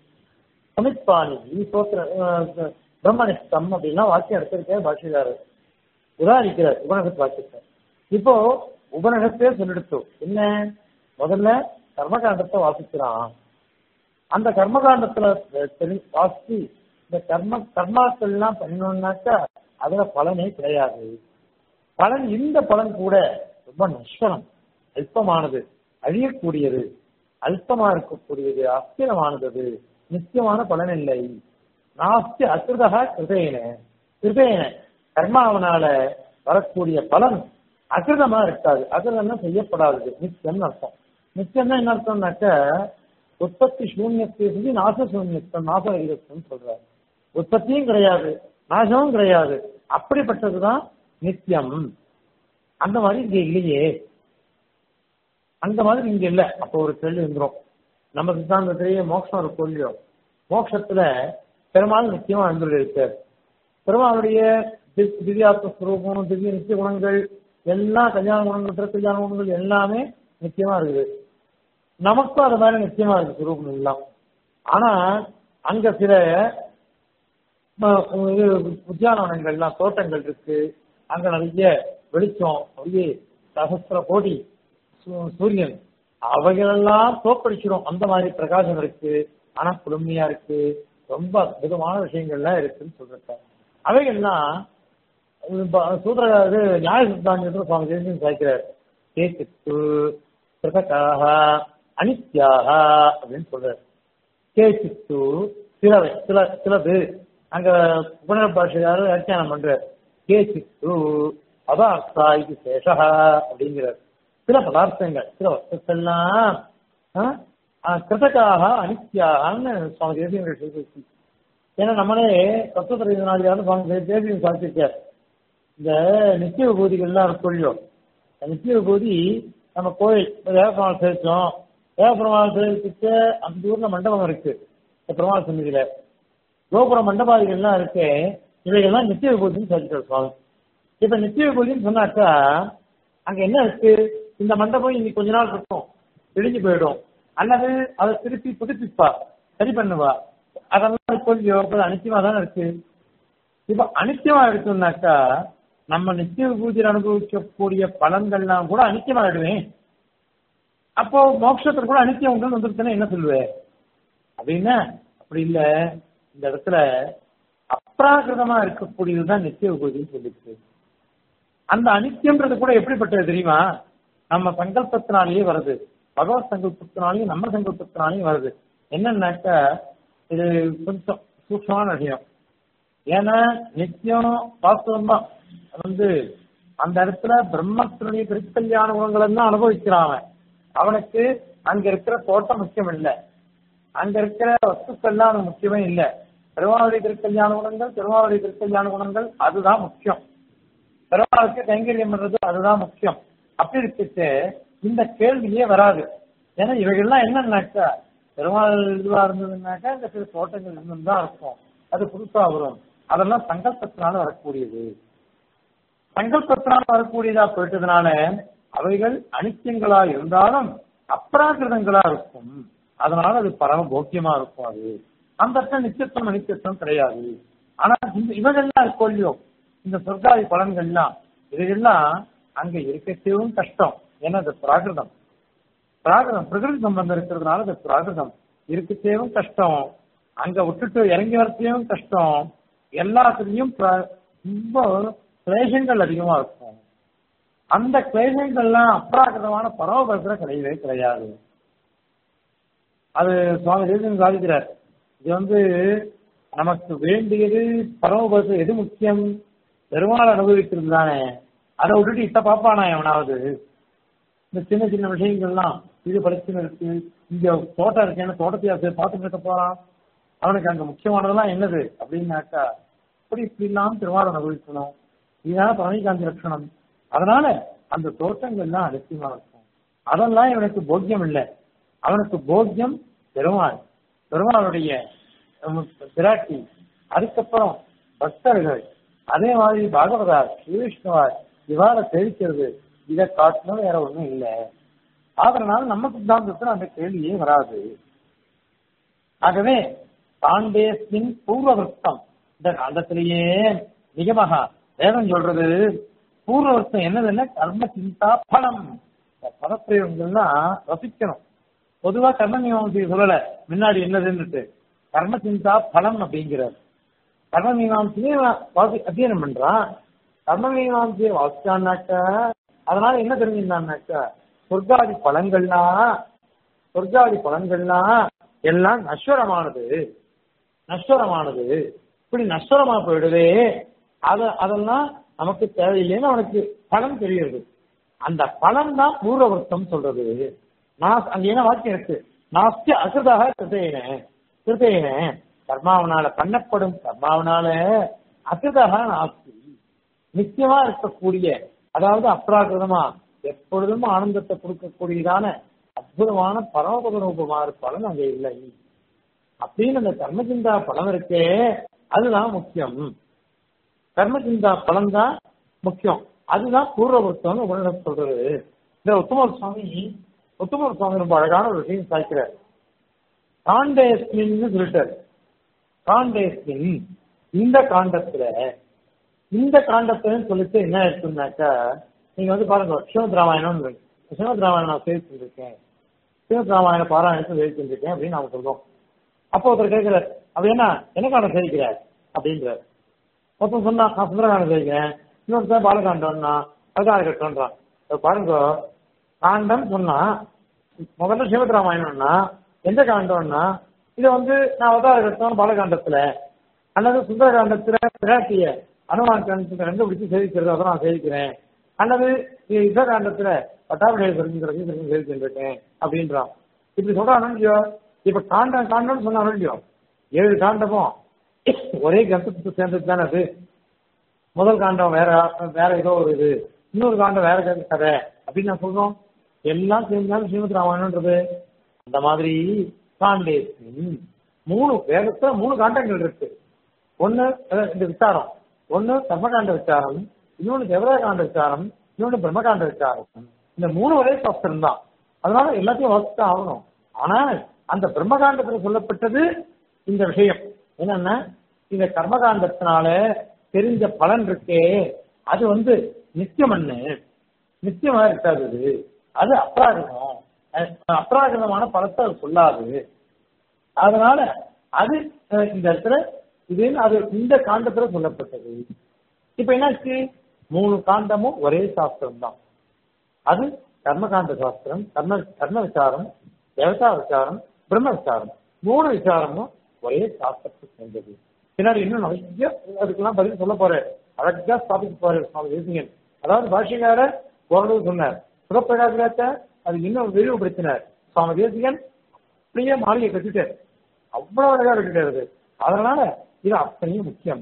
S1: சமித்பாணி சோத்திர அஹ், பிரம்மனிஷ்டம் அப்படின்னா வாக்கியம் எடுத்திருக்கேன் பாஷிதாரர் உதாரிக்கிறார் உபநிஷத் வாக்கியத்தை இப்போ உபநிஷத்தே சொல்லிடுத்தோம் என்ன முதல்ல கர்மகாண்டத்தை வாசிக்கிறான் அந்த கர்மகாண்டத்துல தெரி- வாசிச்சு இந்த கர்ம கர்மாக்கள் எல்லாம் பண்ணணும்னாக்கா அதுல பலனே கிடையாது பலன் இந்த பலன் கூட ரொம்ப நஷ்டம் அல்பமானது அழியக்கூடியது அல்பமா இருக்கக்கூடியது அஸ்திரமானது அது. நித்தியமான பலன் இல்லை நாஸ்தி அசுதகா கிருதேன கிருதேன கர்மாவனால வரக்கூடிய பலன் அகிருதமா இருக்காது அகிருதம்னா செய்யப்படாதது நித்தியம் அர்த்தம் நித்தியம்னா என்ன அர்த்தம்னாக்க உற்பத்தி சூன்யத்தை சொல்லி நாச சூன்யத்தம் நாச விகிதத்தம் சொல்றாரு உற்பத்தியும் கிடையாது நாசமும் கிடையாது அப்படிப்பட்டதுதான் நித்தியம் அந்த மாதிரி இங்க இல்லையே அந்த மாதிரி இங்க இல்ல அப்போ ஒரு கேள்வி வந்துரும் நம்ம சித்தாந்தத்திலேயே மோட்சம் ஒரு கொள்ளியும் மோட்சத்துல பெருமாள் நிச்சயமா இருக்கார் பெருமாளுடைய தி- திவ்யாத்ம ஸ்வரூபம் திவ்ய நித்திய குணங்கள் எல்லா கல்யாண குணங்கள் பிற கல்யாண குணங்கள் எல்லாமே நிச்சயமா இருக்குது நமக்கும் அது மாதிரி நிச்சயமா இருக்கு சுரூபம் எல்லாம் ஆனா அங்க சில ம- இது உத்தியானவனங்கள்லாம் தோட்டங்கள் இருக்கு அங்க நிறைய வெளிச்சம் அப்படியே சகஸ்திர கோடி சூ- சூரியன் அவைகளெல்லாம் தோப்படிச்சிடும் அந்த மாதிரி பிரகாசம் இருக்கு ஆனா குளுமையா இருக்கு ரொம்ப அற்புதமான விஷயங்கள்லாம் இருக்குன்னு சொல்றாங்க அவைகள்லாம் இப்ப சூத்திர இது நியாய சித்தாந்தத்தில் சுவாமி தேசியம் சாய்க்கிறார் கேசித்து பிரதகாக அனித்யாக அப்படின்னு சொல்றாரு கேசித்து சிலவை சில சிலது அங்க புனர பாஷையாரு வியாக்கியானம் பண்றார் கேசித்து பதார்த்தா இது சேஷா அப்படிங்கிறார் சில பதார்த்தங்கள் சில வஸ்துக்கள்லாம் ஆ, ஆ, கிருதகாக அனித்யாகன்னு சுவாமி தேசியங்கள் சொல்லி ஏன்னா நம்மளே தத்துவத்தினாலியாவது சுவாமி தேசியம் சாதிச்சிருக்கார் இந்த நித்திய விபூதிகள்லாம் இருக்கும் இல்லையோ இந்த நித்திய விபூதி நம்ம கோயில் இப்ப தேவப்பெருமாள் சேர்த்தோம் தேவப்பெருமாள் சேர்த்துக்கு அந்த ஊர்ல மண்டபம் இருக்கு இந்த பெருமாள் சந்நிதியில கோபுர மண்டபாதிகள்லாம் இருக்கு இவைகள்லாம் நித்திய விபூதின்னு சொல்லிட்டார் சுவாமி இப்ப நித்திய விபூதின்னு சொன்னாக்கா அங்க என்ன இருக்கு இந்த மண்டபம் இன்னைக்கு கொஞ்ச நாள் இருக்கும் இடிஞ்சு போயிடும் அல்லது அதை திருப்பி புதுப்பிப்பா சரி பண்ணுவா அதெல்லாம் கொஞ்சம் அனித்தியமா தானே இருக்கு இப்ப அனித்தியமா இருக்குன்னாக்கா நம்ம நித்திய விபூதியில் அனுபவிக்கக்கூடிய பலன்கள்லாம் கூட அனித்தியமா ஆயிடுவேன் அப்போ மோட்சத்துல கூட அனித்தியம் உண்டு வந்துருச்சுன்னா என்ன சொல்லுவேன் அப்படின்னா அப்படி இல்ல இந்த இடத்துல அப்ராகிருதமா இருக்கக்கூடியதுதான் நித்திய விபூதின்னு சொல்லிருக்கு அந்த அனித்தியம்ன்றது கூட எப்படிப்பட்டது தெரியுமா நம்ம சங்கல்பத்தினாலேயே வருது பகவத் சங்கல்பத்தினாலையும் நம்ம சங்கல்பத்தினாலையும் வருது என்னன்னாக்கா இது கொஞ்சம் சூக்ஷமான விஷயம் ஏன்னா நித்தியம் வாஸ்தவமா வந்து அந்த இடத்துல பிரம்மத்தினுடைய திருக்கல்யாண குணங்களை தான் அனுபவிக்கிறான் அவன் அவனுக்கு அங்க இருக்கிற தோட்டம் முக்கியம் இல்லை அங்க இருக்கிற வஸ்துக்கள்லாம் அவனுக்கு முக்கியமே இல்லை பெருமாளுடைய திருக்கல்யாண குணங்கள் பெருமாளுடைய திருக்கல்யாண குணங்கள் அதுதான் முக்கியம் பெருமாளுக்கு கைங்கரியம் பண்றது அதுதான் முக்கியம் அப்படி இருந்துச்சு இந்த கேள்வியே வராது ஏன்னா இவைகள்லாம் என்னன்னாக்கா பெருமாள் இதுவா இருந்ததுன்னாக்கா இந்த சில தோட்டங்கள் இருந்தும் தான் இருக்கும் அது புதுசா வரும் அதெல்லாம் சங்கல்பத்தினால வரக்கூடியது சங்கல்பத்தினால வரக்கூடியதா போயிட்டதுனால அவைகள் அனித்தியங்களா இருந்தாலும் அப்ராகிருதங்களா இருக்கும் அதனால அது பரம போக்கியமா இருக்கும் அது அந்த இடத்துல நித்தியத்துவம் அனித்தியத்துவம் கிடையாது ஆனா இந்த இவைகள்லாம் இருக்கும் இல்லையோ இந்த சொர்க்காதி பலன்கள்லாம் இவைகள்லாம் அங்க இருக்கவும் கஷ்டம் ஏன்னா அது பிராகிருதம் பிராகிருதம் பிரகிருதி சம்பந்தம் இருக்கிறதுனால அது பிராகிருதம் இருக்கச்சேவும் கஷ்டம் அங்க விட்டுட்டு இறங்கி வரத்தையும் கஷ்டம் எல்லாத்துலயும் பிர- ரொம்ப கிளேசங்கள் அதிகமா இருக்கும் அந்த கிளேசங்கள்லாம் அப்ராகிருதமான பரவபரத்துல கிடையவே கிடையாது அது சுவாமி தேசியம் சாதிக்கிறார் இது வந்து நமக்கு வேண்டியது பரமபதத்தில் எது முக்கியம் பெருமாள் அனுபவிக்கிறது தானே அதை விட்டுட்டு இத்த பாப்பானா எவனாவது இந்த சின்ன சின்ன விஷயங்கள்லாம் இது பிரச்சனை இருக்கு இங்க தோட்டம் இருக்கேன்னு தோட்டத்தை பார்த்துட்டு இருக்க போறான் அவனுக்கு அங்க முக்கியமானதெல்லாம் என்னது அப்படின்னாக்கா இப்படி இப்படி இல்லாம திருவாரூர் அனுபவிக்கணும் இதுதான் பழனிகாந்தி லட்சணம் அதனால அந்த தோட்டங்கள்லாம் அலட்சியமா இருக்கும் அதெல்லாம் இவனுக்கு போக்கியம் இல்லை அவனுக்கு போக்கியம் பெருமாள் பெருமாளுடைய உம், பிராட்டி அதுக்கப்புறம் பக்தர்கள் அதே மாதிரி பாகவதார் ஸ்ரீவிஷ்ணுவார் இவ்வாறு தெரிவிக்கிறது இதை காட்டணும் வேற ஒண்ணும் இல்லை அதனால நம்ம சித்தாந்தத்துல அந்த கேள்வியே வராது ஆகவே காண்டேஸ்மின் பூர்வவர்த்தம் இந்த காண்டத்திலேயே நிகமகா வேதம் சொல்றது பூர்வவர்த்தம் என்னதுன்னா கர்ம சிந்தா பலம் இந்த பதப்பிரயோகங்கள்லாம் ரசிக்கணும் பொதுவா கர்ம மீமாம்சையை சொல்லல முன்னாடி என்னதுன்னுட்டு கர்ம சிந்தா பலம் அப்படிங்கிறார் கர்ம மீமாம்சையே வாசி அத்தியனம் பண்றான் கர்ம மீமாம்சையை வாசிச்சான்னாக்கா அதனால என்ன தெரிஞ்சிருந்தான்னாக்கா சொர்க்காதி பலன்கள்லாம் சொர்க்காதி பலன்கள்லாம் எல்லாம் நஸ்வரமானது நஸ்வரமானது இப்படி நஸ்வரமா போயிடுதே அத அதெல்லாம் நமக்கு தேவையில்லைன்னு அவனுக்கு பலன் தெரியுது அந்த பலன் தான் பூர்வவர்த்தம் சொல்றது நான் அங்க என்ன வாக்கியம் இருக்கு நாஸ்தி அசுதாக கிருதேன கிருதேன கர்மாவனால பண்ணப்படும் கர்மாவனால அசுதாக நாஸ்தி நிச்சயமா இருக்கக்கூடிய அதாவது அப்ராகிருதமா எப்பொழுதும் ஆனந்தத்தை கொடுக்கக்கூடியதான அற்புதமான பரமபத ரூபமான பலன் அங்க இல்லை அப்படின்னு அந்த கர்மசிந்தா பலம் இருக்கே அதுதான் முக்கியம் கர்மசிந்தா பலம் தான் முக்கியம் அதுதான் பூர்வபுத்தம்னு உடனே சொல்றது இந்த உத்தமர் சுவாமி உத்தமர் சுவாமி ரொம்ப அழகான ஒரு விஷயம் சாய்க்கிறார் காண்டேஸ்மின்னு சொல்லிட்டார் காண்டேஸ்மின் இந்த காண்டத்துல இந்த காண்டத்துல சொல்லிட்டு என்ன எடுத்துனாக்கா நீங்க வந்து பாருங்க ஸ்ரீமத் ராமாயணம் ஸ்ரீமத் ராமாயணம் நான் சேவை செஞ்சிருக்கேன் ஸ்ரீமத் ராமாயண பாராயணத்தை சேவை செஞ்சிருக்கேன் அப்படின்னு நாம சொல்றோம் அப்போ ஒருத்தர் கேட்கிறார் அப்படி என்ன என்ன காண்டம் சேவிக்கிறார் அப்படின்றார் ஒருத்தன் சொன்னா நான் சுந்தரகாண்டம் சேவிக்கிறேன் இன்னொருத்தர் பாலகாண்டம்னா அதுதான் கட்டன்றான் பாருங்க காண்டம் சொன்னா முதல்ல ஸ்ரீமத் ராமாயணம்னா எந்த காண்டம்னா இது வந்து நான் அவதார கட்டம் பாலகாண்டத்துல அல்லது சுந்தரகாண்டத்துல பிராட்டிய அனுமான் காண்டத்துல ரெண்டு பிடிச்சி சேவிக்கிறது அதை நான் சேவிக்கிறேன் அல்லது யுத்தகாண்டத்துல பட்டாபிடைய தெரிஞ்சுக்கிறது சேவிச்சுருக்கேன் அப்படின்றான் இப்படி சொல்றானோ இல்லையோ இப்ப காண்டம் காண்டம்னு சொன்னாலும் இல்லையோ ஏழு காண்டமும் ஒரே கிரந்தத்துக்கு சேர்ந்தது தானே அது முதல் காண்டம் வேற வேற ஏதோ ஒரு இது இன்னொரு காண்டம் வேற கதை அப்படின்னு நான் சொல்றோம் எல்லாம் சேர்ந்தாலும் ஸ்ரீமத் ராமாயணன்றது அந்த மாதிரி காண்டே மூணு வேதத்துல மூணு காண்டங்கள் இருக்கு ஒண்ணு இந்த விசாரம் ஒண்ணு கர்மகாண்ட விசாரம் இன்னொன்னு தேவதாகாண்ட விசாரம் இன்னொன்னு பிரம்மகாண்ட விசாரம் இந்த மூணு ஒரே சாஸ்திரம் தான் அதனால எல்லாத்தையும் வாசித்து ஆகணும் ஆனால் அந்த பிரம்மகாண்டத்துல சொல்லப்பட்டது இந்த விஷயம் என்னன்னா இந்த கர்மகாண்டத்தினால தெரிஞ்ச பலன் இருக்கே அது வந்து நித்தியமண்ணு நித்தியமா இருக்காது அது அது அப்ராகிருதம் அப்ராகிருதமான பலத்தை அது சொல்லாது அதனால அது இந்த இடத்துல இது அது இந்த காண்டத்துல சொல்லப்பட்டது இப்ப என்னாச்சு மூணு காண்டமும் ஒரே சாஸ்திரம் தான் அது கர்மகாண்ட சாஸ்திரம் கர்ம கர்ம விசாரம் தேவதா விசாரம் பிரம்ம விசாரம் மூணு விசாரமும் ஒரே சாஸ்திரத்துக்கு சேர்ந்தது பின்னாடி இன்னும் நிறைய அதுக்கெல்லாம் பதில் சொல்ல போறேன் அழகா ஸ்தாபிக்க போறாரு சுவாமி தேசிகன் அதாவது பாஷைக்காரர் ஓரளவு சொன்னார் சுரப்பிரகாசத்தை அது இன்னும் விரிவுபடுத்தினார் சுவாமி தேசிகன் அப்படியே மாளிகை கட்டிட்டார் அவ்வளவு அழகா கட்டிட்டாரு அதனால இது அத்தனையும் முக்கியம்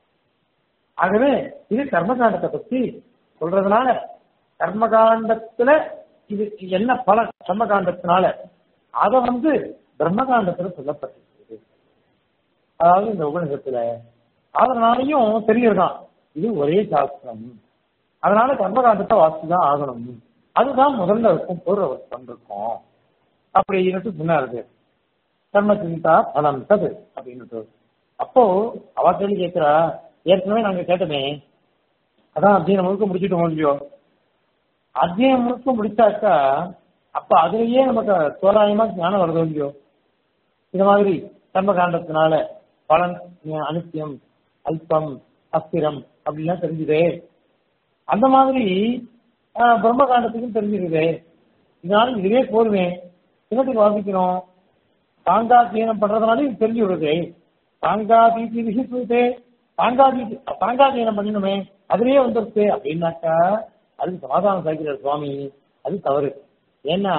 S1: ஆகவே இது கர்மகாண்டத்தை பத்தி சொல்றதுனால கர்மகாண்டத்துல இது என்ன பலன் கர்மகாண்டத்தினால அதை வந்து பிரம்மகாண்டத்துல சொல்லப்பட்டிருக்கிறது அதாவது இந்த உபநிஷத்துல அதனாலையும் தெரியறதான் இது ஒரே சாஸ்திரம் அதனால கர்மகாண்டத்தை வாசிச்சுதான் ஆகணும் அதுதான் முதல்ல இருக்கும் பூர்வவர்த்தம் இருக்கும் அப்படின்னு சொன்னாரு கர்ம சிந்தா பலம் தது அப்படின்னு அப்போ அவ கேள்வி கேட்கிறா ஏற்கனவே நாங்க கேட்டோமே அதான் அத்தியனம் முழுக்க முடிச்சுட்டு இல்லையோ அத்தியனம் முழுக்க முடிச்சாக்கா அப்ப அதுலயே நமக்கு தோராயமா ஞானம் வருது இல்லையோ இந்த மாதிரி கர்மகாண்டத்தினால பலன் அனித்தியம் அல்பம் அஸ்திரம் அப்படிலாம் தெரிஞ்சுதே அந்த மாதிரி பிரம்ம காண்டத்துக்கும் தெரிஞ்சிருக்குதே இதனால இதுவே போதுமே என்னத்துக்கு வாசிக்கணும் சாங்காத்தியனம் பண்றதுனால இது தெரிஞ்சு விடுது சாங்காதீதி விசித்துதே சாங்காதி சாங்காத்தியனம் பண்ணணுமே அதுலயே வந்துருச்சு அப்படின்னாக்கா அதுக்கு சமாதானம் சாய்க்கிறார் சுவாமி அது தவறு ஏன்னா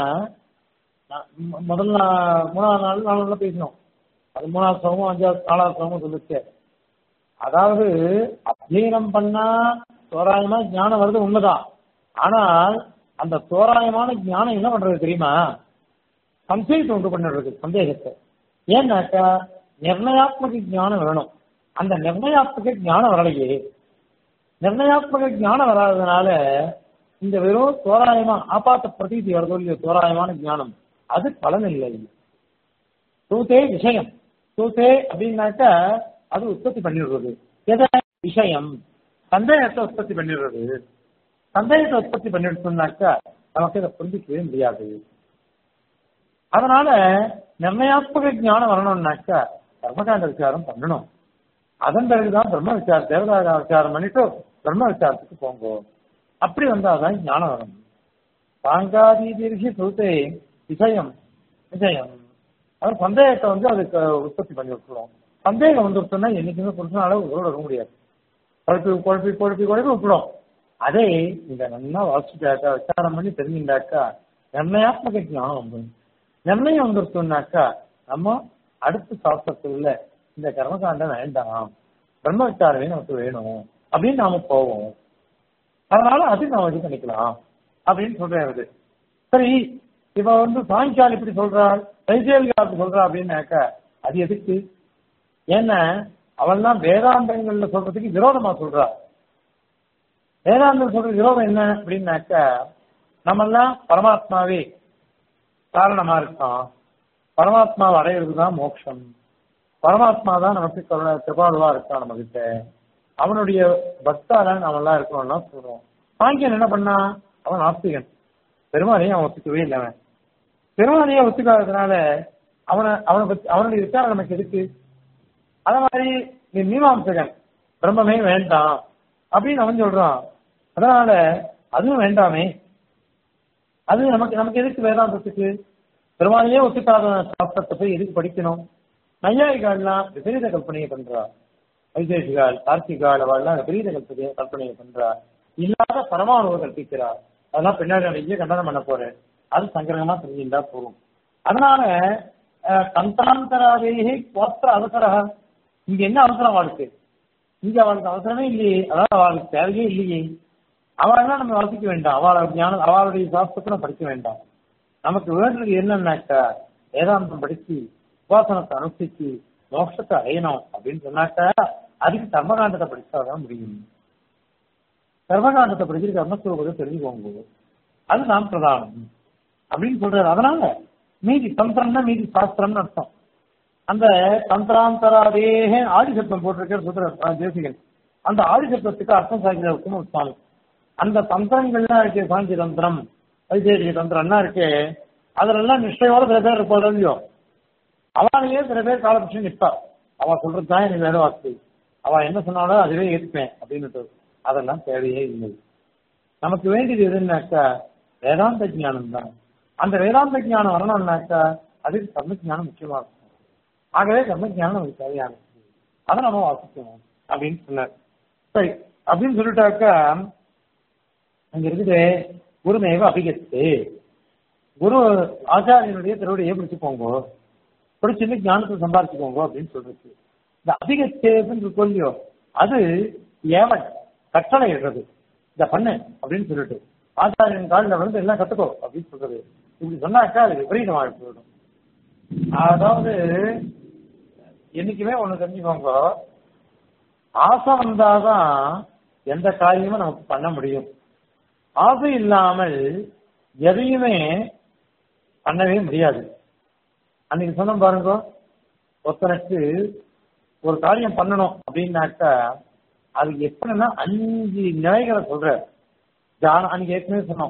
S1: முதல்ல மூணாவது நாள் நாலு பேசணும் அது மூணாவது சமமும் அஞ்சாவது நாலாவது சமமும் சொல்லிச்சு அதாவது அத்தியனம் பண்ணா தோராயமா ஞானம் வருது உண்மைதான் ஆனால் அந்த தோராயமான ஞானம் என்ன பண்றது தெரியுமா சம்சயத்தை உண்டு பண்ணுறது சந்தேகத்தை ஏன்னாக்கா நிர்ணயாத்மக ஞானம் வேணும் அந்த நிர்ணயாத்மக ஞானம் வரலையே நிர்ணயாத்மக ஞானம் வராததுனால இந்த வெறும் தோராயமா ஆபாத்த பிரதீதி வருதோ இல்லையோ தோராயமான ஞானம் அது பலன் இல்லை தூத்தே விஷயம் தூத்தே அப்படின்னாக்கா அது உற்பத்தி பண்ணிடுறது எதை விஷயம் சந்தேகத்தை உற்பத்தி பண்ணிடுறது சந்தேகத்தை உற்பத்தி பண்ணிடுச்சுனாக்கா நமக்கு இதை புரிஞ்சிக்கவே முடியாது அதனால நிர்ணயாத்மக ஞானம் வரணும்னாக்கா கர்மகாண்ட விசாரம் பண்ணணும் அதன் பிறகுதான் பிரம்ம விசாரம் தேவதா விசாரம் பண்ணிட்டு பிரம்ம விசாரத்துக்கு போங்க அப்படி வந்தாதான் ஞானம் வரும் பாங்காதி தீர்கி சுத்தே விஷயம் விஷயம் அவர் சந்தேகத்தை வந்து அதுக்கு உற்பத்தி பண்ணி விட்டுருவோம் சந்தேகம் வந்துருச்சுன்னா என்னைக்குமே புருஷனால உங்களோட வர முடியாது குழப்பி குழப்பி குழப்பி குழப்பி விட்டுடும் அதே இந்த நல்லா வாசிச்சாக்கா விசாரம் பண்ணி தெரிஞ்சுட்டாக்கா நிர்ணயாத்மக ஞானம் வந்து நிர்ணயம் வந்துருச்சுனாக்கா நம்ம அடுத்த சாஸ்திரத்துல இந்த கர்மகாண்டம் வேண்டாம் பிரம்ம விசாரமே நமக்கு வேணும் அப்படின்னு நாம போவோம் அதனால அது நாம இது பண்ணிக்கலாம் அப்படின்னு சொல்றாரு சரி இவ வந்து சாயங்காலம் இப்படி சொல்றாள் வைசேலிகா அப்படி சொல்றா அப்படின்னாக்கா அது எதுக்கு ஏன்னா அவள் தான் வேதாந்தங்கள்ல சொல்றதுக்கு விரோதமா சொல்றா வேதாந்தம் சொல்ற விரோதம் என்ன அப்படின்னாக்கா நம்மெல்லாம் பரமாத்மாவே காரணமா இருக்கான் பரமாத்மாவை அடையிறது தான் மோட்சம் பரமாத்மா தான் நமக்கு கருணை- கிருபாளுவா இருக்கான் நம்ம கிட்ட அவனுடைய பக்தால நாம எல்லாம் இருக்கணும்னா சொல்றோம் சாங்கியன் என்ன பண்ணா அவன் ஆஸ்திகன் பெருமாளையும் அவன் ஒத்துக்கவே இல்லை அவன் பெருமாளையே ஒத்துக்காததுனால அவனை அவனை பத்தி அவனுடைய விசாரம் நமக்கு எதுக்கு அத மாதிரி நீ மீமாம்சகன் பிரம்மமே வேண்டாம் அப்படின்னு அவன் சொல்றான் அதனால அதுவும் வேண்டாமே அது நமக்கு நமக்கு எதுக்கு வேதாந்தத்துக்கு பெருமாளையே ஒத்துக்காத சாஸ்திரத்தை போய் எதுக்கு படிக்கணும் நையாயிகால்லாம் விபரீத கல்பனையை பண்றா வைசேஷிகால் கார்த்திகால் அவள்லாம் விபரீத கல்பனையை கல்பனையை பண்றா இல்லாத பரமாணுவை கற்பிக்கிறா அதெல்லாம் பின்னாடி நிறைய கண்டனம் பண்ண போறேன் அது சங்கிரகமா தெரிஞ்சுட்டா போகும் அதனால அஹ், கந்தாந்தராதேகி கோத்திர அவசர இங்க என்ன அவசரம் அவளுக்கு இங்க அவளுக்கு அவசரமே இல்லையே அதாவது அவளுக்கு தேவையே இல்லையே அவளெல்லாம் நம்ம வளர்த்திக்க வேண்டாம் அவளை ஞானம் அவளுடைய சாஸ்திரத்தை படிக்க வேண்டாம் நமக்கு வேண்டது என்னன்னாக்கா வேதாந்தம் படிச்சு உபாசனத்தை அனுஷ்டிச்சு மோட்சத்தை அடையணும் அப்படின்னு சொன்னாக்கா அதுக்கு கர்மகாண்டத்தை படிச்சாதான் முடியும் கர்மகாண்டத்தை படிச்சு கர்மஸ்வரூபத்தை தெரிஞ்சுக்கோங்க அதுதான் பிரதானம் அப்படின்னு சொல்றாரு அதனால மீதி தந்திரம்னா மீதி சாஸ்திரம்னு அர்த்தம் அந்த தந்திராந்தராதேக ஆதிசப்தம் போட்டிருக்க சொல்ற தேசிகன் அந்த ஆதிசப்தத்துக்கு அர்த்தம் சாகிதம் சுவாமி அந்த தந்திரங்கள்லாம் இருக்கு சாந்தி தந்திரம் வைசேஷிக தந்திரம்லாம் இருக்கு அதுலெல்லாம் நிஷ்டையோட சில பேர் இருப்பாள் இல்லையோ அவளையே சில பேர் காலபட்சம் நிற்பா அவ சொல்றது தான் எனக்கு வேற வாக்கு அவ என்ன சொன்னாலும் அதுவே ஏற்றுப்பேன் அப்படின்னுட்டு அதெல்லாம் தேவையே இல்லை நமக்கு வேண்டியது எதுன்னாக்கா வேதாந்த ஞானம் தான் அந்த வேதாந்த ஞானம் வரணும்னாக்கா அதுக்கு கர்ம ஞானம் முக்கியமா இருக்கும் ஆகவே கர்ம ஞானம் நமக்கு தேவையானது அதை நம்ம வாசிக்கணும் அப்படின்னு சொன்னார் சரி அப்படின்னு சொல்லிட்டாக்கா அங்க இருக்குது குருமேவ அபிகத்து குரு ஆச்சாரியனுடைய திருவடியை பிடிச்சுக்கோங்க பிடிச்சிருந்து ஞானத்தை சம்பாதிச்சுக்கோங்க அப்படின்னு சொல்றது இந்த அபிகத்தேன்னு இருக்கும் இல்லையோ அது ஏவன் கட்டளை இடுறது இத பண்ணு அப்படின்னு சொல்லிட்டு ஆச்சாரியன் காலில் வந்து எல்லாம் கத்துக்கோ அப்படின்னு சொல்றது இப்படி சொன்னாக்கா அது விபரீதமாக போயிடும் அதாவது என்னைக்குமே ஒண்ணு தெரிஞ்சுக்கோங்க ஆசை வந்தாதான் எந்த காரியமும் நமக்கு பண்ண முடியும் ஆசை இல்லாமல் எதையுமே பண்ணவே முடியாது அன்னைக்கு சொன்ன பாருங்க ஒருத்தனுக்கு ஒரு காரியம் பண்ணணும் அப்படின்னாக்கா அது எப்படின்னா அஞ்சு நிலைகளை சொல்ற ஜான அன்னைக்கு ஏற்கனவே சொன்னோம்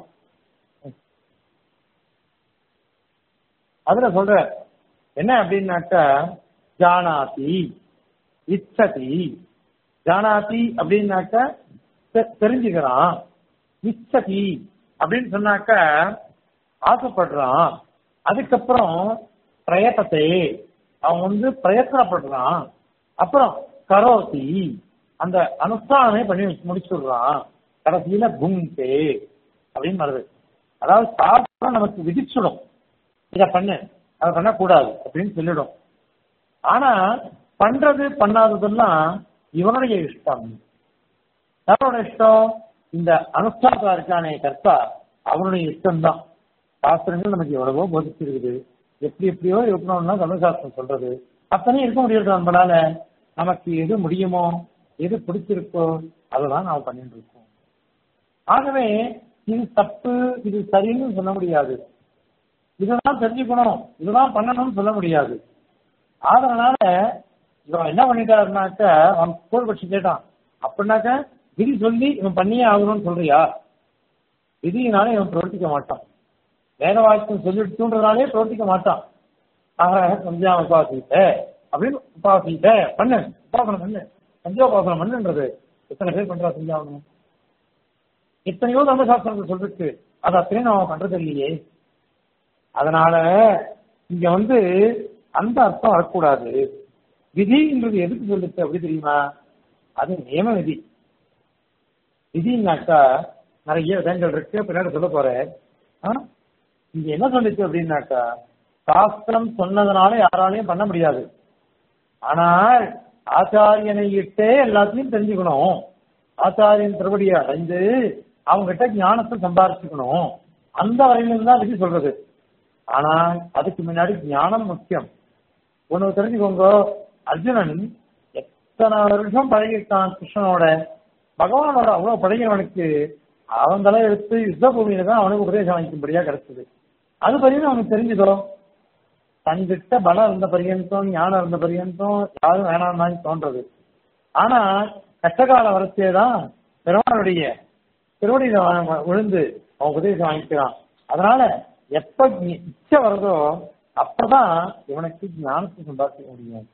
S1: அதுல சொல்ற என்ன அப்படின்னாக்கா ஜானாதி இச்சதி ஜானாதி அப்படின்னாக்கா தெ- தெரிஞ்சுக்கிறான் இச்சதி அப்படின்னு சொன்னாக்கா ஆசைப்படுறான் அதுக்கப்புறம் பிரயத்தத்தை அவன் வந்து பிரயத்தனப்படுறான் அப்புறம் கரோதி அந்த அனுஷ்டானமே பண்ணி முடிச்சுடுறான் கடைசியில புங்கே அப்படின்னு வருது அதாவது சாஸ்திரம் நமக்கு விதிச்சிடும் இதை பண்ணு அதை பண்ணக்கூடாது அப்படின்னு சொல்லிடும் ஆனா பண்றது பண்ணாததெல்லாம் இவனுடைய இஷ்டம் யாரோட இஷ்டம் இந்த அனுஷ்டாதா இருக்கானே கர்த்தா அவனுடைய இஷ்டம் தான் சாஸ்திரங்கள் நமக்கு எவ்வளவோ போதிச்சிருக்குது எப்படி எப்படியோ இருக்கணும்னா தமிழ்சாஸ்திரம் சொல்றது அத்தனையும் இருக்க முடியாது நம்மளால நமக்கு எது முடியுமோ எது பிடிச்சிருக்கோ அதெல்லாம் நாம் பண்ணிட்டு இருக்கோம் ஆகவே இது தப்பு இது சரின்னு சொல்ல முடியாது இதுதான் தெரிஞ்சுக்கணும் இதுதான் பண்ணணும்னு சொல்ல முடியாது அதனால இவன் என்ன பண்ணிட்டாருனாக்க அவன் பூர்வபட்சி கேட்டான் அப்படின்னாக்க விதி சொல்லி இவன் பண்ணியே ஆகணும்னு சொல்றியா விதியினால இவன் பிரவர்த்திக்க மாட்டான் வேத வாக்கியம் சொல்லிட்டுன்றதுனாலே பிரவர்த்திக்க மாட்டான் ஆக சந்தியா உபாசித்த அப்படின்னு உபாசித்த பண்ணு உபாசனம் பண்ணு சந்தியா உபாசனம் பண்ணுன்றது எத்தனை பேர் பண்றா சந்தியாவனம் எத்தனையோ தர்மசாஸ்திரங்கள் சொல்லிருக்கு அது அத்தனையும் நம்ம பண்றது இல்லையே அதனால இங்க வந்து அந்த அர்த்தம் வரக்கூடாது விதின்றது எதுக்கு சொல்லுச்சு அப்படி தெரியுமா அது நியம விதி விதினாக்கா நிறைய விதங்கள் இருக்கு பின்னாடி சொல்ல போறேன் ஆ? இங்க என்ன சொல்லுச்சு அப்படின்னாக்கா சாஸ்திரம் சொன்னதுனால யாராலையும் பண்ண முடியாது ஆனால் ஆச்சாரியனை இட்டே எல்லாத்தையும் தெரிஞ்சுக்கணும் ஆச்சாரியன் திருவடியை அடைந்து அவங்க கிட்ட ஞானத்தை சம்பாரிச்சுக்கணும் அந்த வரையிலும் தான் விதி சொல்றது ஆனா அதுக்கு முன்னாடி ஞானம் முக்கியம் ஒண்ணு தெரிஞ்சுக்கோங்க அர்ஜுனன் எத்தனை வருஷம் பழகிருக்கான் கிருஷ்ணனோட பகவானோட அவ்வளவு பழகினவனுக்கு அவன் தலை எடுத்து யுத்த பூமியில தான் அவனுக்கு உபதேசம் வாங்கிக்கும்படியா கிடைச்சது அது பரியும் அவனுக்கு தெரிஞ்சுதோ தன்கிட்ட பலம் இருந்த பரியந்தம் ஞானம் இருந்த பரியந்தம் யாரும் வேணாம் தான் தோன்றது ஆனா கஷ்டகால வரச்சே தான் பெருமானுடைய திருவடியில வ- விழுந்து அவன் உபதேசம் வாங்கிக்கிறான் அதனால எப்ப இ- இச்சை வருதோ அப்பதான் இவனுக்கு ஞானத்தை சம்பாதிக்க முடியும்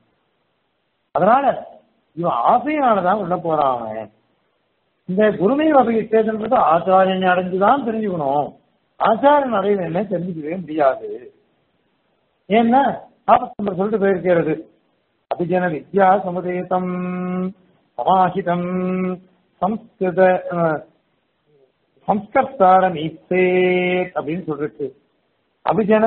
S1: அதனால இவன் ஆசையினாலதான் உள்ள போறான் அவன் இந்த குருமை வகையிட்டதுன்றது ஆச்சாரியனை அடைஞ்சுதான் தெரிஞ்சுக்கணும் ஆச்சாரியன் அடையவில்லை தெரிஞ்சுக்கவே முடியாது ஏன்னா ஆபத்தம்பர் சொல்லிட்டு போயிருக்கிறது அபிஜன வித்யா சமுதேசம் சமாஹிதம் சம்ஸ்கிருத அஹ், சம்ஸ்கர்த்தார நீத்தேத் அப்படின்னு சொல்லிருக்கு அபிஜன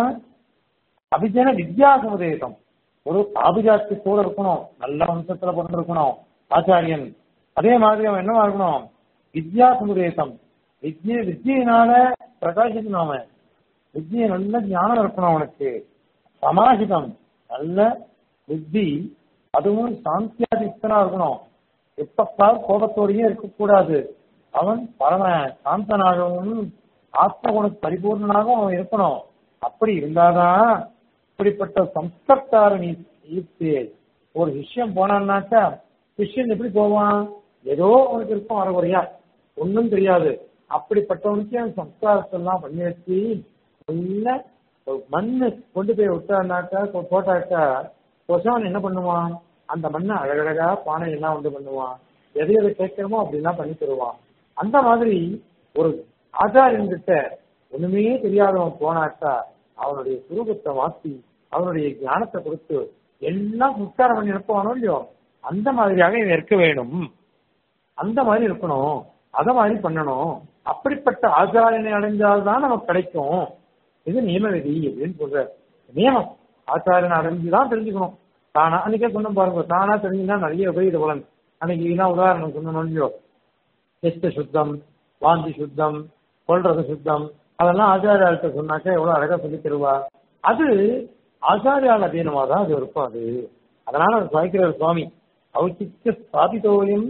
S1: அபிஜன வித்யா சமுதேசம் ஒரு ஆபிஜாத்தியத்தோட இருக்கணும் நல்ல வம்சத்துல பிறந்திருக்கணும் ஆச்சாரியன் அதே மாதிரி அவன் என்னவா இருக்கணும் வித்யா சமுதேசம் வித்ய வித்தியினால பிரகாசிக்கணும் அவன் வித்திய நல்ல ஞானம் இருக்கணும் அவனுக்கு சமாஹிதம் நல்ல புத்தி அதுவும் சாந்தியாதித்தனா இருக்கணும் எப்பப்பார் கோபத்தோடயே இருக்கக்கூடாது அவன் பரம சாந்தனாகவும் ஆத்மகுண பரிபூர்ணனாகவும் அவன் இருக்கணும் அப்படி இருந்தாதான் இப்படிப்பட்ட சம்ஸ்கர்த்தார நீ ஈர்த்து ஒரு விஷயம் போனான்னாக்கா சிஷ்யன் எப்படி போவான் ஏதோ அவனுக்கு இருக்கும் அறகுறையா ஒண்ணும் தெரியாது அப்படிப்பட்டவனுக்கு அவன் சம்ஸ்காரத்தை எல்லாம் பண்ணி வச்சு நல்ல ஒரு மண்ணு கொண்டு போய் விட்டான்னாக்கா கொ- போட்டாக்கா கொசவன் என்ன பண்ணுவான் அந்த மண்ணை அழகழகா பானை எல்லாம் உண்டு பண்ணுவான் எதை எதை கேட்கிறோமோ அப்படிலாம் பண்ணி தருவான் அந்த மாதிரி ஒரு ஆச்சாரியன் கிட்ட ஒண்ணுமே தெரியாதவன் போனாக்கா அவனுடைய சுரூபத்தை மாத்தி அவனுடைய ஞானத்தை கொடுத்து எல்லாம் சுத்தாரம் பண்ணி இருப்பானோ இல்லையோ அந்த மாதிரியாக இவன் இருக்க வேணும் அந்த மாதிரி இருக்கணும் அத மாதிரி பண்ணணும் அப்படிப்பட்ட ஆச்சாரியனை அடைஞ்சால்தான் நமக்கு கிடைக்கும் இது நியம விதி அப்படின்னு சொல்ற நியமம் ஆச்சாரியனை அடைஞ்சுதான் தெரிஞ்சுக்கணும் தானா அன்னைக்கே சொன்ன பாருங்க தானா தெரிஞ்சுதான் நிறைய உபயோக பலன் அன்னைக்கு என்ன உதாரணம் சொன்னோம் இல்லையோ எஸ்த சுத்தம் வாந்தி சுத்தம் கொள்றது சுத்தம் அதெல்லாம் ஆச்சாரியாள்கிட்ட சொன்னாக்கா எவ்வளவு அழகா சொல்லி தருவா அது ஆச்சாரியால் அதீனமா தான் அது இருக்கும் அது அதனால அது சுவாய்க்கிறார் சுவாமி ஔச்சித்ய ஸ்தாபிதோயம்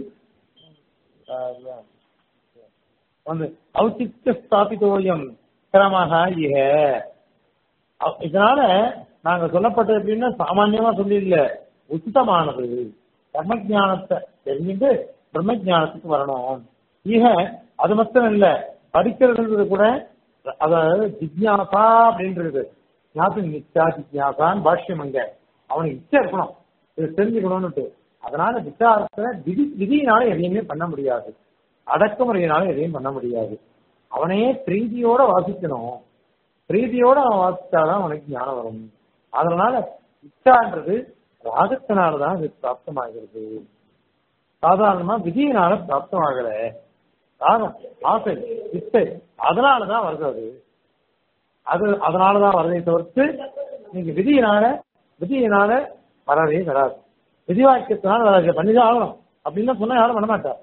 S1: ஆஹ், வந்து ஔச்சித்ய ஸ்தாபிதோயம் கிரமஹ இஹ அ- இதனால நாங்க சொல்லப்பட்டது எப்படின்னா சாமான்யமா சொல்லி இல்ல உச்சிதமானது கர்ம ஞானத்தை தெரிஞ்சுட்டு பிரம்ம ஞானத்துக்கு வரணும் ஈக அது மட்டும் இல்ல படிக்கிறதுன்றது கூட அதாவது ஜிக்ஞாசா அப்படின்றது ஞாபகம் நிச்சா ஜிக்ஞாசான்னு பாஷ்யம் அங்க அவனுக்கு இச்சை இருக்கணும் இது தெரிஞ்சுக்கணும்னுட்டு அதனால விசாரத்தை விதி விதியினால எதையுமே பண்ண முடியாது அடக்குமுறையினால எதையும் பண்ண முடியாது அவனே பிரீதியோட வாசிக்கணும் பிரீதியோட அவன் வாசிச்சாதான் அவனுக்கு ஞானம் வரும் அதனால இச்சான்றது ராகத்தினாலதான் அது பிராப்தமாகிறது சாதாரணமா விதியினால பிராப்தமாகல ராகம் ஆசை இச்சை அதனாலதான் வருது அது அது அதனாலதான் வரதை தவிர்த்து நீங்க விதியினால விதியினால வரவே வராது விதி வாக்கியத்தினால வராது பண்ணிதான் ஆகணும் அப்படின்னு சொன்னா யாரும் பண்ண மாட்டார்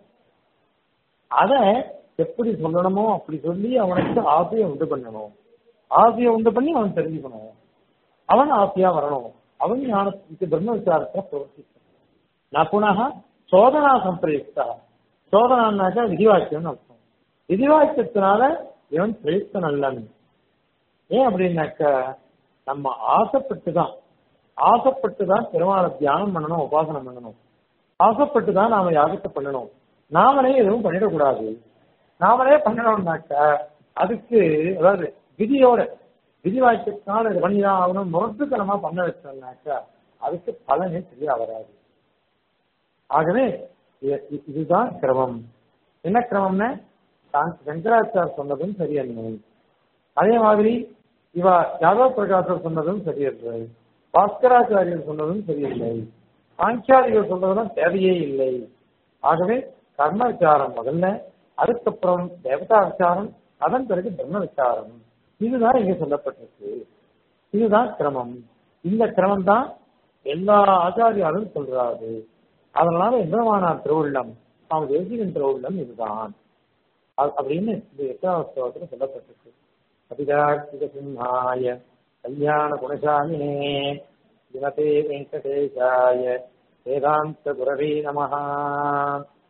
S1: அத எப்படி சொல்லணுமோ அப்படி சொல்லி அவனுக்கு ஆசையை உண்டு பண்ணணும் ஆசையை உண்டு பண்ணி அவன் தெரிஞ்சுக்கணும் அவன் ஆசையா வரணும் அவன் ஞானத்துக்கு பிரம்ம விசாரத்தை பிரவர்த்திக்கணும் நான் புனக சோதனா சம்பிரயுக்தா சோதனான்னாக்கா விதிவாக்கியம்னு அர்த்தம் விதிவாக்கியத்தினால இவன் பிரயுக்த நல்லன் ஏன் அப்படின்னாக்க நம்ம ஆசைப்பட்டு தான் ஆசைப்பட்டு தான் பெருமாளை தியானம் பண்ணணும் உபாசனம் பண்ணணும் ஆசைப்பட்டு தான் நாம யாகத்தை பண்ணணும் நாமளே எதுவும் பண்ணிடக்கூடாது நாமளே பண்ணணும்னாக்க அதுக்கு அதாவது விதியோட விதி வாய்ப்புக்கான இது பண்ணிதான் ஆகணும் முரட்டுத்தனமா பண்ண வச்சோம்னாக்கா அதுக்கு பலனே சரியா வராது ஆகவே இ- இ- இதுதான் கிரமம் என்ன கிரமம்னா தான் சங்கராச்சார் சொன்னதும் சரியல்லை அதே மாதிரி இவ யாதவ பிரகாசர் சொன்னதும் சரியல்லை பாஸ்கராச்சாரியர் சொன்னதும் சரியில்லை சாங்கியாதிகள் சொல்றதெல்லாம் தேவையே இல்லை ஆகவே கர்ம விசாரம் முதல்ல அதுக்கப்புறம் தேவதா விசாரம் அதன் பிறகு பிரம்ம விசாரம் இதுதான் இங்க சொல்லப்பட்டிருக்கு இதுதான் கிரமம் இந்த கிரமம் தான் எல்லா ஆச்சாரியாரும் சொல்றாரு அதனால எம்பெருமானார் திருவுள்ளம் அவன் தேசிகன் திருவுள்ளம் இதுதான் அ- அப்படின்னு இந்த எட்டாவது ஸ்லோகத்துல சொல்லப்பட்டிருக்கு அதிகார்த்திக சிம்ஹாய கல்யாண குணசாமினே தினதே வெங்கடேசாய வேதாந்த குரவே நமஹா